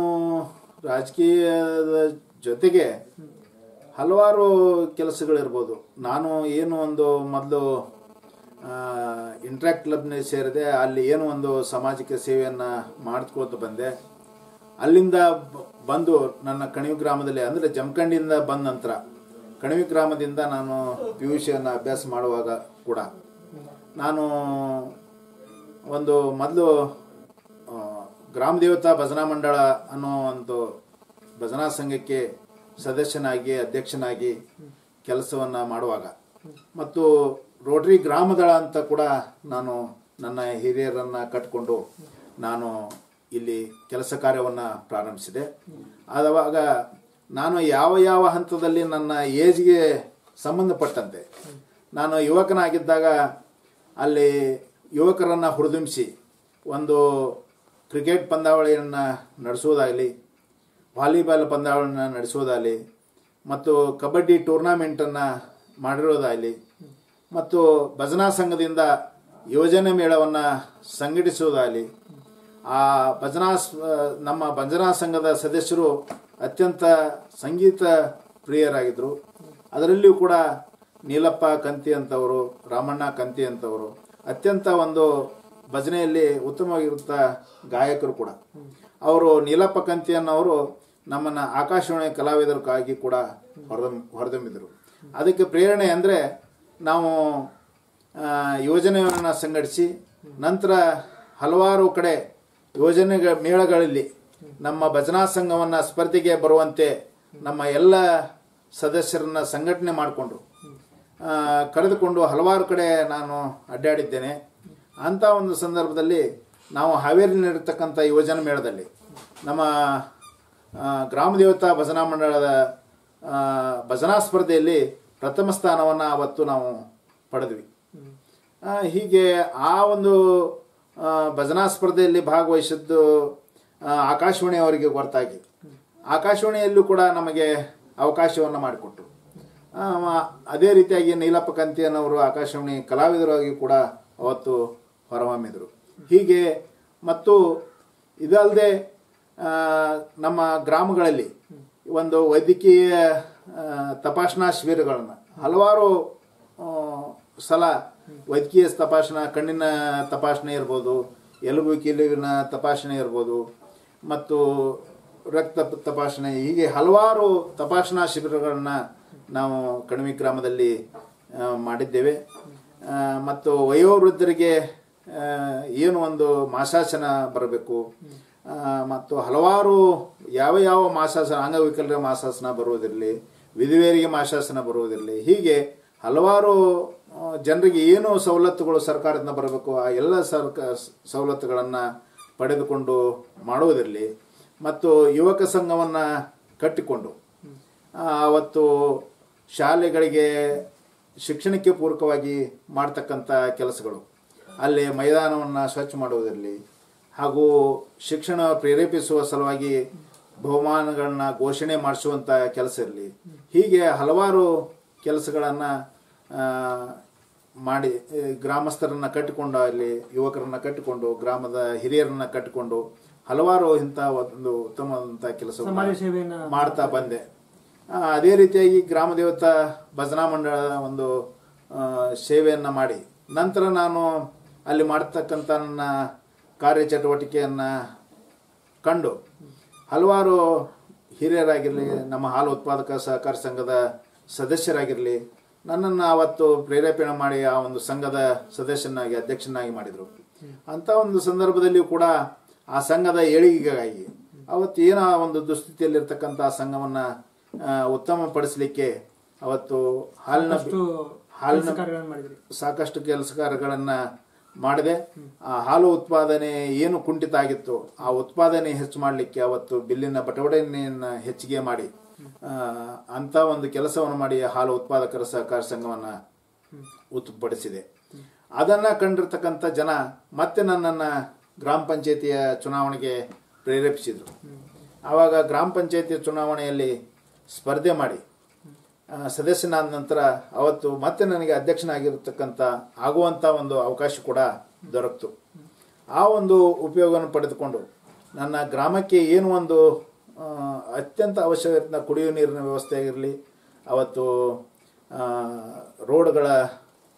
ರಾಜಕೀಯದ ಜೊತೆಗೆ ಹಲವಾರು ಕೆಲಸಗಳಿರ್ಬೋದು ನಾನು ಏನು ಒಂದು ಮೊದಲು ಇಂಟ್ರಾಕ್ಟ್ ಕ್ಲಬ್ನ ಸೇರಿದೆ ಅಲ್ಲಿ ಏನು ಒಂದು ಸಾಮಾಜಿಕ ಸೇವೆಯನ್ನು ಮಾಡ್ಕೋತ ಬಂದೆ ಅಲ್ಲಿಂದ ಬ- ಬಂದು ನನ್ನ ಕಣಿವೆ ಗ್ರಾಮದಲ್ಲಿ ಅಂದರೆ ಜಮಖಂಡಿಯಿಂದ ಬಂದ ನಂತರ ಕಣಿವೆ ಗ್ರಾಮದಿಂದ ನಾನು ಪಿ ಯು ಸಿಯನ್ನು ಅಭ್ಯಾಸ ಮಾಡುವಾಗ ಕೂಡ ನಾನು ಒಂದು ಮೊದಲು ಗ್ರಾಮ ದೇವತಾ ಭಜನಾ ಮಂಡಳ ಅನ್ನೋ ಒಂದು ಭಜನಾ ಸಂಘಕ್ಕೆ ಸದಸ್ಯನಾಗಿ ಅಧ್ಯಕ್ಷನಾಗಿ ಕೆಲಸವನ್ನು ಮಾಡುವಾಗ ಮತ್ತು ರೋಟರಿ ಗ್ರಾಮದಳ ಅಂತ ಕೂಡ ನಾನು ನನ್ನ ಹಿರಿಯರನ್ನು ಕಟ್ಟಿಕೊಂಡು ನಾನು ಇಲ್ಲಿ ಕೆಲಸ ಕಾರ್ಯವನ್ನು ಪ್ರಾರಂಭಿಸಿದೆ ಆದವಾಗ ನಾನು ಯಾವ ಯಾವ ಹಂತದಲ್ಲಿ ನನ್ನ ಏಜ್ಗೆ ಸಂಬಂಧಪಟ್ಟಂತೆ ನಾನು ಯುವಕನಾಗಿದ್ದಾಗ ಅಲ್ಲಿ ಯುವಕರನ್ನು ಹುರಿದುಂಬಿಸಿ ಒಂದು ಕ್ರಿಕೆಟ್ ಪಂದ್ಯಾವಳಿಯನ್ನು ನಡೆಸುವುದಾಗಲಿ ವಾಲಿಬಾಲ್ ಪಂದ್ಯಾವಳಿಯನ್ನು ನಡೆಸುವುದಾಗಲಿ ಮತ್ತು ಕಬಡ್ಡಿ ಟೂರ್ನಾಮೆಂಟನ್ನು ಮಾಡಿರೋದಾಗಲಿ ಮತ್ತು ಭಜನಾ ಸಂಘದಿಂದ ಯೋಜನೆ ಮೇಳವನ್ನು ಸಂಘಟಿಸುವುದಾಗಲಿ ಆ ಭಜನಾ ಸ್- ನಮ್ಮ ಭಜನಾ ಸಂಘದ ಸದಸ್ಯರು ಅತ್ಯಂತ ಸಂಗೀತ ಪ್ರಿಯರಾಗಿದ್ದರು ಅದರಲ್ಲಿಯೂ ಕೂಡ ನೀಲಪ್ಪ ಕಂತಿ ಅಂತವರು ರಾಮಣ್ಣ ಕಂತಿ ಅಂತವರು ಅತ್ಯಂತ ಒಂದು ಭಜನೆಯಲ್ಲಿ ಉತ್ತಮವಾಗಿರುತ್ತ ಗಾಯಕರು ಕೂಡ ಅವರು ನೀಲಪ್ಪ ಕಂತಿ ಅನ್ನೋರು ನಮ್ಮನ್ನ ಆಕಾಶವಾಣಿ ಕಲಾವಿದರಿಗಾಗಿ ಕೂಡ ಹೊರದಂ ಹೊರದೊಮ್ಮಿದರು ಅದಕ್ಕೆ ಪ್ರೇರಣೆ ಅಂದರೆ ನಾವು ಆ, ಯೋಜನೆಯನ್ನು ಸಂಘಟಿಸಿ ನಂತರ ಹಲವಾರು ಕಡೆ ಯೋಜನೆಗಳ ಮೇಳಗಳಲ್ಲಿ ನಮ್ಮ ಭಜನಾ ಸಂಘವನ್ನು ಸ್ಪರ್ಧೆಗೆ ಬರುವಂತೆ ನಮ್ಮ ಎಲ್ಲ ಸದಸ್ಯರನ್ನ ಸಂಘಟನೆ ಮಾಡಿಕೊಂಡು ಕರೆದುಕೊಂಡು ಹಲವಾರು ಕಡೆ ನಾನು ಅಡ್ಡಾಡಿದ್ದೇನೆ ಅಂಥ ಒಂದು ಸಂದರ್ಭದಲ್ಲಿ ನಾವು ಹಾವೇರಿನಲ್ಲಿರ್ತಕ್ಕಂಥ ಯೋಜನಾ ಮೇಳದಲ್ಲಿ ನಮ್ಮ ಆ, ಗ್ರಾಮ ದೇವತಾ ಭಜನಾ ಮಂಡಳದ ಆ, ಭಜನಾ ಸ್ಪರ್ಧೆಯಲ್ಲಿ ಪ್ರಥಮ ಸ್ಥಾನವನ್ನು ಅವತ್ತು ನಾವು ಪಡೆದ್ವಿ ಆ, ಹೀಗೆ ಆ ಒಂದು ಆ, ಭಜನಾ ಸ್ಪರ್ಧೆಯಲ್ಲಿ ಭಾಗವಹಿಸಿದ್ದು ಆ, ಆಕಾಶವಾಣಿ ಅವರಿಗೆ ಹೊರತಾಗಿ ಆಕಾಶವಾಣಿಯಲ್ಲೂ ಕೂಡ ನಮಗೆ ಅವಕಾಶವನ್ನು ಮಾಡಿಕೊಟ್ರು ಆ, ಮ- ಅದೇ ರೀತಿಯಾಗಿ ನೀಲಪ್ಪ ಕಂತಿಯನ್ನವರು ಆಕಾಶವಾಣಿ ಕಲಾವಿದರಾಗಿ ಕೂಡ ಅವತ್ತು ಹೊರಹೊಮ್ಮಿದರು ಹೀಗೆ ಮತ್ತು ಇದಲ್ಲದೆ ಆ, ನಮ್ಮ ಗ್ರಾಮಗಳಲ್ಲಿ ಒಂದು ವೈದ್ಯಕೀಯ ಆ, ತಪಾಸಣಾ ಶಿಬಿರಗಳನ್ನು ಹಲವಾರು ಆ, ಸಲ ವೈದ್ಯಕೀಯ ತಪಾಸಣಾ ಕಣ್ಣಿನ ತಪಾಸಣೆ ಇರ್ಬೋದು ಎಲುಬು ಕೀಲುವಿನ ತಪಾಸಣೆ ಇರ್ಬೋದು ಮತ್ತು ರಕ್ತ ಪ- ತಪಾಸಣೆ ಹೀಗೆ ಹಲವಾರು ತಪಾಸಣಾ ಶಿಬಿರಗಳನ್ನು ನಾವು ಕಣಿವೆ ಗ್ರಾಮದಲ್ಲಿ ಆ, ಮಾಡಿದ್ದೇವೆ ಆ, ಮತ್ತು ವಯೋವೃದ್ಧರಿಗೆ ಆ, ಏನು ಒಂದು ಮಾಸಾಸನ ಬರಬೇಕು ಆ, ಮತ್ತು ಹಲವಾರು ಯಾವ ಯಾವ ಮಾಸಾಸನ ಅಂಗವಿಕಲರ ಮಾಸಾಸನ ಬರುವುದಿರಲಿ ವಿಧವೆಯರಿಗೆ ಮಾಸಾಸನ ಬರುವುದಿರಲಿ ಹೀಗೆ ಹಲವಾರು ಆ, ಜನರಿಗೆ ಏನು ಸವಲತ್ತುಗಳು ಸರ್ಕಾರದಿಂದ ಬರಬೇಕು ಆ ಎಲ್ಲ ಸರ್ಕ ಸವಲತ್ತುಗಳನ್ನು ಪಡೆದುಕೊಂಡು ಮಾಡುವುದಿರಲಿ ಮತ್ತು ಯುವಕ ಸಂಘವನ್ನು ಕಟ್ಟಿಕೊಂಡು ಆ, ಅವತ್ತು ಶಾಲೆಗಳಿಗೆ ಶಿಕ್ಷಣಕ್ಕೆ ಪೂರಕವಾಗಿ ಮಾಡ್ತಕ್ಕಂಥ ಕೆಲಸಗಳು ಅಲ್ಲಿ ಮೈದಾನವನ್ನು ಸ್ವಚ್ಛ ಮಾಡುವುದಿರಲಿ ಹಾಗೂ ಶಿಕ್ಷಣ ಪ್ರೇರೇಪಿಸುವ ಸಲುವಾಗಿ ಬಹುಮಾನಗಳನ್ನ ಘೋಷಣೆ ಮಾಡಿಸುವಂಥ ಕೆಲಸ ಇರಲಿ ಹೀಗೆ ಹಲವಾರು ಕೆಲಸಗಳನ್ನು ಮಾಡಿ ಈ ಗ್ರಾಮಸ್ಥರನ್ನ ಕಟ್ಟಿಕೊಂಡು ಅಲ್ಲಿ ಯುವಕರನ್ನ ಕಟ್ಟಿಕೊಂಡು ಗ್ರಾಮದ ಹಿರಿಯರನ್ನ ಕಟ್ಟಿಕೊಂಡು ಹಲವಾರು ಇಂಥ ಒಂದು ಉತ್ತಮವಾದಂಥ ಕೆಲಸವನ್ನು ಸಮಾಜ ಸೇವೆಯನ್ನ ಮಾಡ್ತಾ ಬಂದೆ ಆ, ಅದೇ ರೀತಿಯಾಗಿ ಗ್ರಾಮ ದೇವತಾ ಭಜನಾ ಮಂಡಳದ ಒಂದು ಆ, ಸೇವೆಯನ್ನ ಮಾಡಿ ನಂತರ ನಾನು ಅಲ್ಲಿ ಮಾಡ್ತಕ್ಕಂಥ ನನ್ನ ಕಾರ್ಯಚಟುವಟಿಕೆಯನ್ನ ಕಂಡು ಹಲವಾರು ಹಿರಿಯರಾಗಿರಲಿ ನಮ್ಮ ಹಾಲು ಉತ್ಪಾದಕ ಸಹಕಾರ ಸಂಘದ ಸದಸ್ಯರಾಗಿರಲಿ ನನ್ನನ್ನು ಅವತ್ತು ಪ್ರೇರೇಪಣೆ ಮಾಡಿ ಆ ಒಂದು ಸಂಘದ ಸದಸ್ಯನಾಗಿ ಅಧ್ಯಕ್ಷನಾಗಿ ಮಾಡಿದರು ಅಂಥ ಒಂದು ಸಂದರ್ಭದಲ್ಲಿಯೂ ಕೂಡ ಆ ಸಂಘದ ಏಳಿಗೆಗಾಗಿ ಅವತ್ತು ಏನೋ ಒಂದು ದುಸ್ಥಿತಿಯಲ್ಲಿರ್ತಕ್ಕಂಥ ಆ ಸಂಘವನ್ನು ಉತ್ತಮಪಡಿಸಲಿಕ್ಕೆ ಅವತ್ತು ಹಾಲಿನ ಅಷ್ಟು ಹಾಲಿನ ಕೆಲಸ ಕಾರ್ಯಗಳನ್ನು ಮಾಡಿದ್ರಿ ಸಾಕಷ್ಟು ಕೆಲಸ ಕಾರ್ಯಗಳನ್ನ ಮಾಡಿದೆ ಆ ಹಾಲು ಉತ್ಪಾದನೆ ಏನು ಕುಂಠಿತ ಆಗಿತ್ತು ಆ ಉತ್ಪಾದನೆ ಹೆಚ್ಚು ಮಾಡಲಿಕ್ಕೆ ಅವತ್ತು ಬಿಲ್ಲಿನ ಬಟವಣೆಯನ್ನು ಹೆಚ್ಚಿಗೆ ಮಾಡಿ ಆ, ಅಂತ ಒಂದು ಕೆಲಸವನ್ನು ಮಾಡಿ ಹಾಲು ಉತ್ಪಾದಕರ ಸಹಕಾರ ಸಂಘವನ್ನ ಉತ್ಪಡಿಸಿದೆ ಅದನ್ನ ಕಂಡಿರ್ತಕ್ಕಂಥ ಜನ ಮತ್ತೆ ನನ್ನನ್ನ ಗ್ರಾಮ ಪಂಚಾಯತಿಯ ಚುನಾವಣೆಗೆ ಪ್ರೇರೇಪಿಸಿದ್ರು ಆವಾಗ ಗ್ರಾಮ ಪಂಚಾಯತಿ ಚುನಾವಣೆಯಲ್ಲಿ ಸ್ಪರ್ಧೆ ಮಾಡಿ ಆ, ಸದಸ್ಯನಾದ ನಂತರ ಅವತ್ತು ಮತ್ತೆ ನನಗೆ ಅಧ್ಯಕ್ಷನಾಗಿರತಕ್ಕಂಥ ಆಗುವಂಥ ಒಂದು ಅವಕಾಶ ಕೂಡ ದೊರಕಿತು ಆ ಒಂದು ಉಪಯೋಗವನ್ನು ಪಡೆದುಕೊಂಡು ನನ್ನ ಗ್ರಾಮಕ್ಕೆ ಏನು ಒಂದು ಆ, ಅತ್ಯಂತ ಅವಶ್ಯಕ ಕುಡಿಯುವ ನೀರಿನ ವ್ಯವಸ್ಥೆ ಆಗಿರಲಿ ಅವತ್ತು ಆ, ರೋಡ್ಗಳ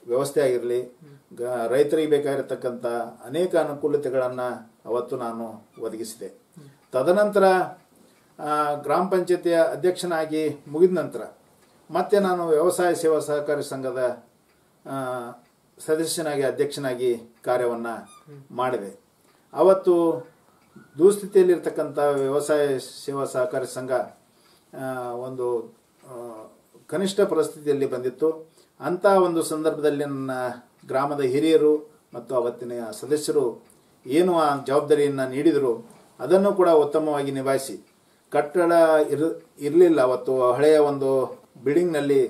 ವ್ಯವಸ್ಥೆ ಆಗಿರಲಿ ಗ- ರೈತರಿಗೆ ಬೇಕಾಗಿರತಕ್ಕಂಥ ಅನೇಕ ಅನುಕೂಲತೆಗಳನ್ನು ಅವತ್ತು ನಾನು ಒದಗಿಸಿದೆ ತದನಂತರ ಆ, ಗ್ರಾಮ ಪಂಚಾಯತಿಯ ಅಧ್ಯಕ್ಷನಾಗಿ ಮುಗಿದ ನಂತರ ಮತ್ತೆ ನಾನು ವ್ಯವಸಾಯ ಸೇವಾ ಸಹಕಾರಿ ಸಂಘದ ಆ, ಸದಸ್ಯನಾಗಿ ಅಧ್ಯಕ್ಷನಾಗಿ ಕಾರ್ಯವನ್ನು ಮಾಡಿದೆ ಅವತ್ತು ದುಸ್ಥಿತಿಯಲ್ಲಿರ್ತಕ್ಕಂಥ ವ್ಯವಸಾಯ ಸೇವಾ ಸಹಕಾರಿ ಸಂಘ ಆ, ಒಂದು ಆ, ಕನಿಷ್ಠ ಪರಿಸ್ಥಿತಿಯಲ್ಲಿ ಬಂದಿತ್ತು ಅಂಥ ಒಂದು ಸಂದರ್ಭದಲ್ಲಿ ನನ್ನ ಗ್ರಾಮದ ಹಿರಿಯರು ಮತ್ತು ಅವತ್ತಿನ ಸದಸ್ಯರು ಏನು ಆ ಜವಾಬ್ದಾರಿಯನ್ನು ನೀಡಿದರು ಅದನ್ನು ಕೂಡ ಉತ್ತಮವಾಗಿ ನಿಭಾಯಿಸಿ ಕಟ್ಟಡ ಇರ್ ಇರಲಿಲ್ಲ ಅವತ್ತು ಹಳೆಯ ಒಂದು ಬಿಲ್ಡಿಂಗ್ನಲ್ಲಿ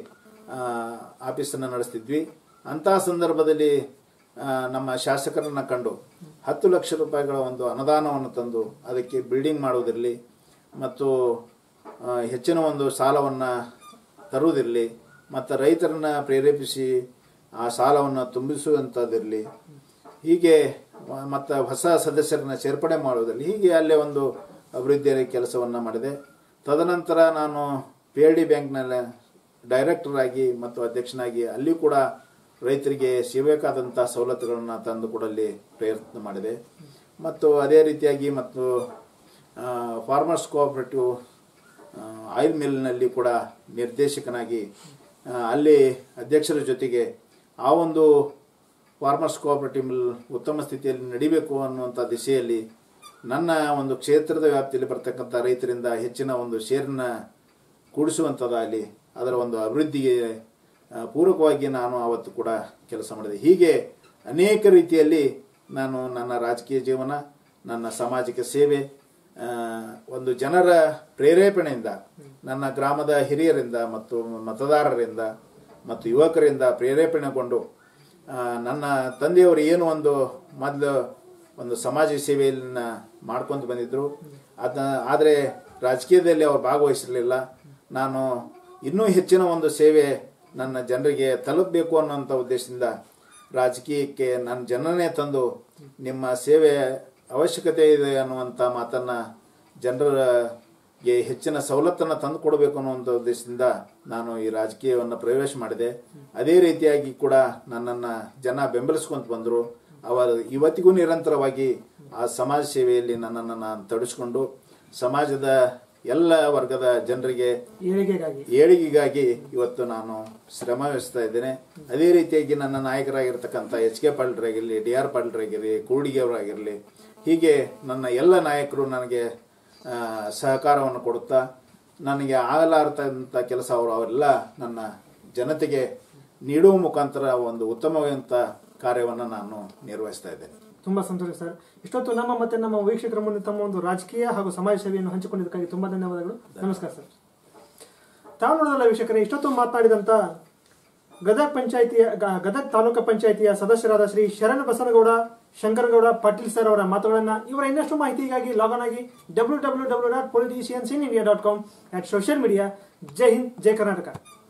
ಆಫೀಸನ್ನು ನಡೆಸ್ತಿದ್ವಿ ಅಂಥ ಸಂದರ್ಭದಲ್ಲಿ ಆ, ನಮ್ಮ ಶಾಸಕರನ್ನ ಕಂಡು ಹತ್ತು ಲಕ್ಷ ರೂಪಾಯಿಗಳ ಒಂದು ಅನುದಾನವನ್ನು ತಂದು ಅದಕ್ಕೆ ಬಿಲ್ಡಿಂಗ್ ಮಾಡುವುದಿರಲಿ ಮತ್ತು ಆ, ಹೆಚ್ಚಿನ ಒಂದು ಸಾಲವನ್ನು ತರುವುದಿರಲಿ ಮತ್ತು ರೈತರನ್ನ ಪ್ರೇರೇಪಿಸಿ ಆ ಸಾಲವನ್ನು ತುಂಬಿಸುವಂಥದ್ದಿರಲಿ ಹೀಗೆ ಮತ್ತು ಹೊಸ ಸದಸ್ಯರನ್ನ ಸೇರ್ಪಡೆ ಮಾಡುವುದಿರಲಿ ಹೀಗೆ ಅಲ್ಲೇ ಒಂದು ಅಭಿವೃದ್ಧಿಯ ಕೆಲಸವನ್ನು ಮಾಡಿದೆ ತದನಂತರ ನಾನು ಪಿ ಎಲ್ ಡಿ ಬ್ಯಾಂಕ್ನಲ್ಲಿ ಡೈರೆಕ್ಟರ್ ಆಗಿ ಮತ್ತು ಅಧ್ಯಕ್ಷನಾಗಿ ಅಲ್ಲಿ ಕೂಡ ರೈತರಿಗೆ ಸಿಗಬೇಕಾದಂಥ ಸವಲತ್ತುಗಳನ್ನು ತಂದು ಕೊಡಲಿ ಪ್ರಯತ್ನ ಮಾಡಿದೆ ಮತ್ತು ಅದೇ ರೀತಿಯಾಗಿ ಮತ್ತು ಫಾರ್ಮರ್ಸ್ ಕೋಆಪರೇಟಿವ್ ಆಯಿಲ್ ಮಿಲ್ನಲ್ಲಿ ಕೂಡ ನಿರ್ದೇಶಕನಾಗಿ ಆ, ಅಲ್ಲಿ ಅಧ್ಯಕ್ಷರ ಜೊತೆಗೆ ಆ ಒಂದು ಫಾರ್ಮರ್ಸ್ ಕೋಆಪರೇಟಿವ್ ಮಿಲ್ ಉತ್ತಮ ಸ್ಥಿತಿಯಲ್ಲಿ ನಡಿಬೇಕು ಅನ್ನುವಂಥ ದಿಶೆಯಲ್ಲಿ ನನ್ನ ಒಂದು ಕ್ಷೇತ್ರದ ವ್ಯಾಪ್ತಿಯಲ್ಲಿ ಬರ್ತಕ್ಕಂಥ ರೈತರಿಂದ ಹೆಚ್ಚಿನ ಒಂದು ಶೇರನ್ನ ಕೂಡಿಸುವಂಥದ್ದಾಗಲಿ ಅದರ ಒಂದು ಅಭಿವೃದ್ಧಿಗೆ ಆ, ಪೂರಕವಾಗಿ ನಾನು ಅವತ್ತು ಕೂಡ ಕೆಲಸ ಮಾಡಿದೆ ಹೀಗೆ ಅನೇಕ ರೀತಿಯಲ್ಲಿ ನಾನು ನನ್ನ ರಾಜಕೀಯ ಜೀವನ ನನ್ನ ಸಾಮಾಜಿಕ ಸೇವೆ ಆ, ಒಂದು ಜನರ ಪ್ರೇರೇಪಣೆಯಿಂದ ನನ್ನ ಗ್ರಾಮದ ಹಿರಿಯರಿಂದ ಮತ್ತು ಮತದಾರರಿಂದ ಮತ್ತು ಯುವಕರಿಂದ ಪ್ರೇರೇಪಣೆಗೊಂಡು ಆ, ನನ್ನ ತಂದೆಯವರು ಏನು ಒಂದು ಮೊದಲು ಒಂದು ಸಮಾಜ ಸೇವೆಯನ್ನ ಮಾಡ್ಕೊಂತ ಬಂದಿದ್ರು ಅದ ಆದರೆ ರಾಜಕೀಯದಲ್ಲಿ ಅವರು ಭಾಗವಹಿಸಿರಲಿಲ್ಲ ನಾನು ಇನ್ನೂ ಹೆಚ್ಚಿನ ಒಂದು ಸೇವೆ ನನ್ನ ಜನರಿಗೆ ತಲುಪಬೇಕು ಅನ್ನೋಂಥ ಉದ್ದೇಶದಿಂದ ರಾಜಕೀಯಕ್ಕೆ ನನ್ನ ಜನನೇ ತಂದು ನಿಮ್ಮ ಸೇವೆ ಅವಶ್ಯಕತೆ ಇದೆ ಅನ್ನುವಂಥ ಮಾತನ್ನ ಜನರಿಗೆ ಹೆಚ್ಚಿನ ಸವಲತ್ತನ್ನು ತಂದು ಕೊಡಬೇಕು ಅನ್ನುವಂಥ ಉದ್ದೇಶದಿಂದ ನಾನು ಈ ರಾಜಕೀಯವನ್ನು ಪ್ರವೇಶ ಮಾಡಿದೆ ಅದೇ ರೀತಿಯಾಗಿ ಕೂಡ ನನ್ನನ್ನು ಜನ ಬೆಂಬಲಿಸ್ಕೊಂತ ಬಂದರು ಅವರು ಇವತ್ತಿಗೂ ನಿರಂತರವಾಗಿ ಆ ಸಮಾಜ ಸೇವೆಯಲ್ಲಿ ನನ್ನನ್ನು ನಾನು ತಡಿಸ್ಕೊಂಡು ಸಮಾಜದ ಎಲ್ಲ ವರ್ಗದ ಜನರಿಗೆ ಏಳಿಗೆಗಾಗಿ ಏಳಿಗೆಗಾಗಿ ಇವತ್ತು ನಾನು ಶ್ರಮ ವಹಿಸ್ತಾ ಇದ್ದೇನೆ ಅದೇ ರೀತಿಯಾಗಿ ನನ್ನ ನಾಯಕರಾಗಿರ್ತಕ್ಕಂಥ ಎಚ್ ಕೆ ಪಾಟೀಲ್ರಾಗಿರಲಿ ಡಿ ಆರ್ ಪಾಟೀಲ್ರಾಗಿರಲಿ ಕೂಡಿಗೆಯವರಾಗಿರಲಿ ಹೀಗೆ ನನ್ನ ಎಲ್ಲ ನಾಯಕರು ನನಗೆ ಆ, ಸಹಕಾರವನ್ನು ಕೊಡುತ್ತಾ ನನಗೆ ಆಗಲಾರತಂಥ ಕೆಲಸ ಅವರು ಅವರೆಲ್ಲ ನನ್ನ ಜನತೆಗೆ ನೀಡುವ ಮುಖಾಂತರ ಒಂದು ಉತ್ತಮವಾದಂಥ ಕಾರ್ಯವನ್ನು ನಾನು ನಿರ್ವಹಿಸ್ತಾ ಇದ್ದೇನೆ ತುಂಬಾ ಸಂತೋಷ ಸರ್ ಇಷ್ಟೊತ್ತು ನಮ್ಮ ಮತ್ತೆ ನಮ್ಮ ವೀಕ್ಷಕರ ಮುಂದೆ ತಮ್ಮ ಒಂದು ರಾಜಕೀಯ ಹಾಗೂ ಸಮಾಜ ಸೇವೆಯನ್ನು ಹಂಚಿಕೊಂಡಿದ್ದಕ್ಕಾಗಿ ತುಂಬಾ ಧನ್ಯವಾದಗಳು ನಮಸ್ಕಾರ ಸರ್ ತಾವು ನೋಡೋದಲ್ಲ ವೀಕ್ಷಕರೇ ಇಷ್ಟೊತ್ತು ಮಾತನಾಡಿದಂತ ಗದಗ ಪಂಚಾಯಿತಿಯ ಗ- ಗದಗ ತಾಲೂಕು ಪಂಚಾಯಿತಿಯ ಸದಸ್ಯರಾದ ಶ್ರೀ ಶರಣ ಬಸನಗೌಡ ಶಂಕರಗೌಡ ಪಾಟೀಲ್ ಸರ್ ಅವರ ಮಾತುಗಳನ್ನ ಇವರ ಇನ್ನಷ್ಟು ಮಾಹಿತಿಗಾಗಿ ಲಾಗ್ ಆಗಿ W W W dot politicians in India dot com at social media ಜೈ ಹಿಂದ್ ಜೈ ಕರ್ನಾಟಕ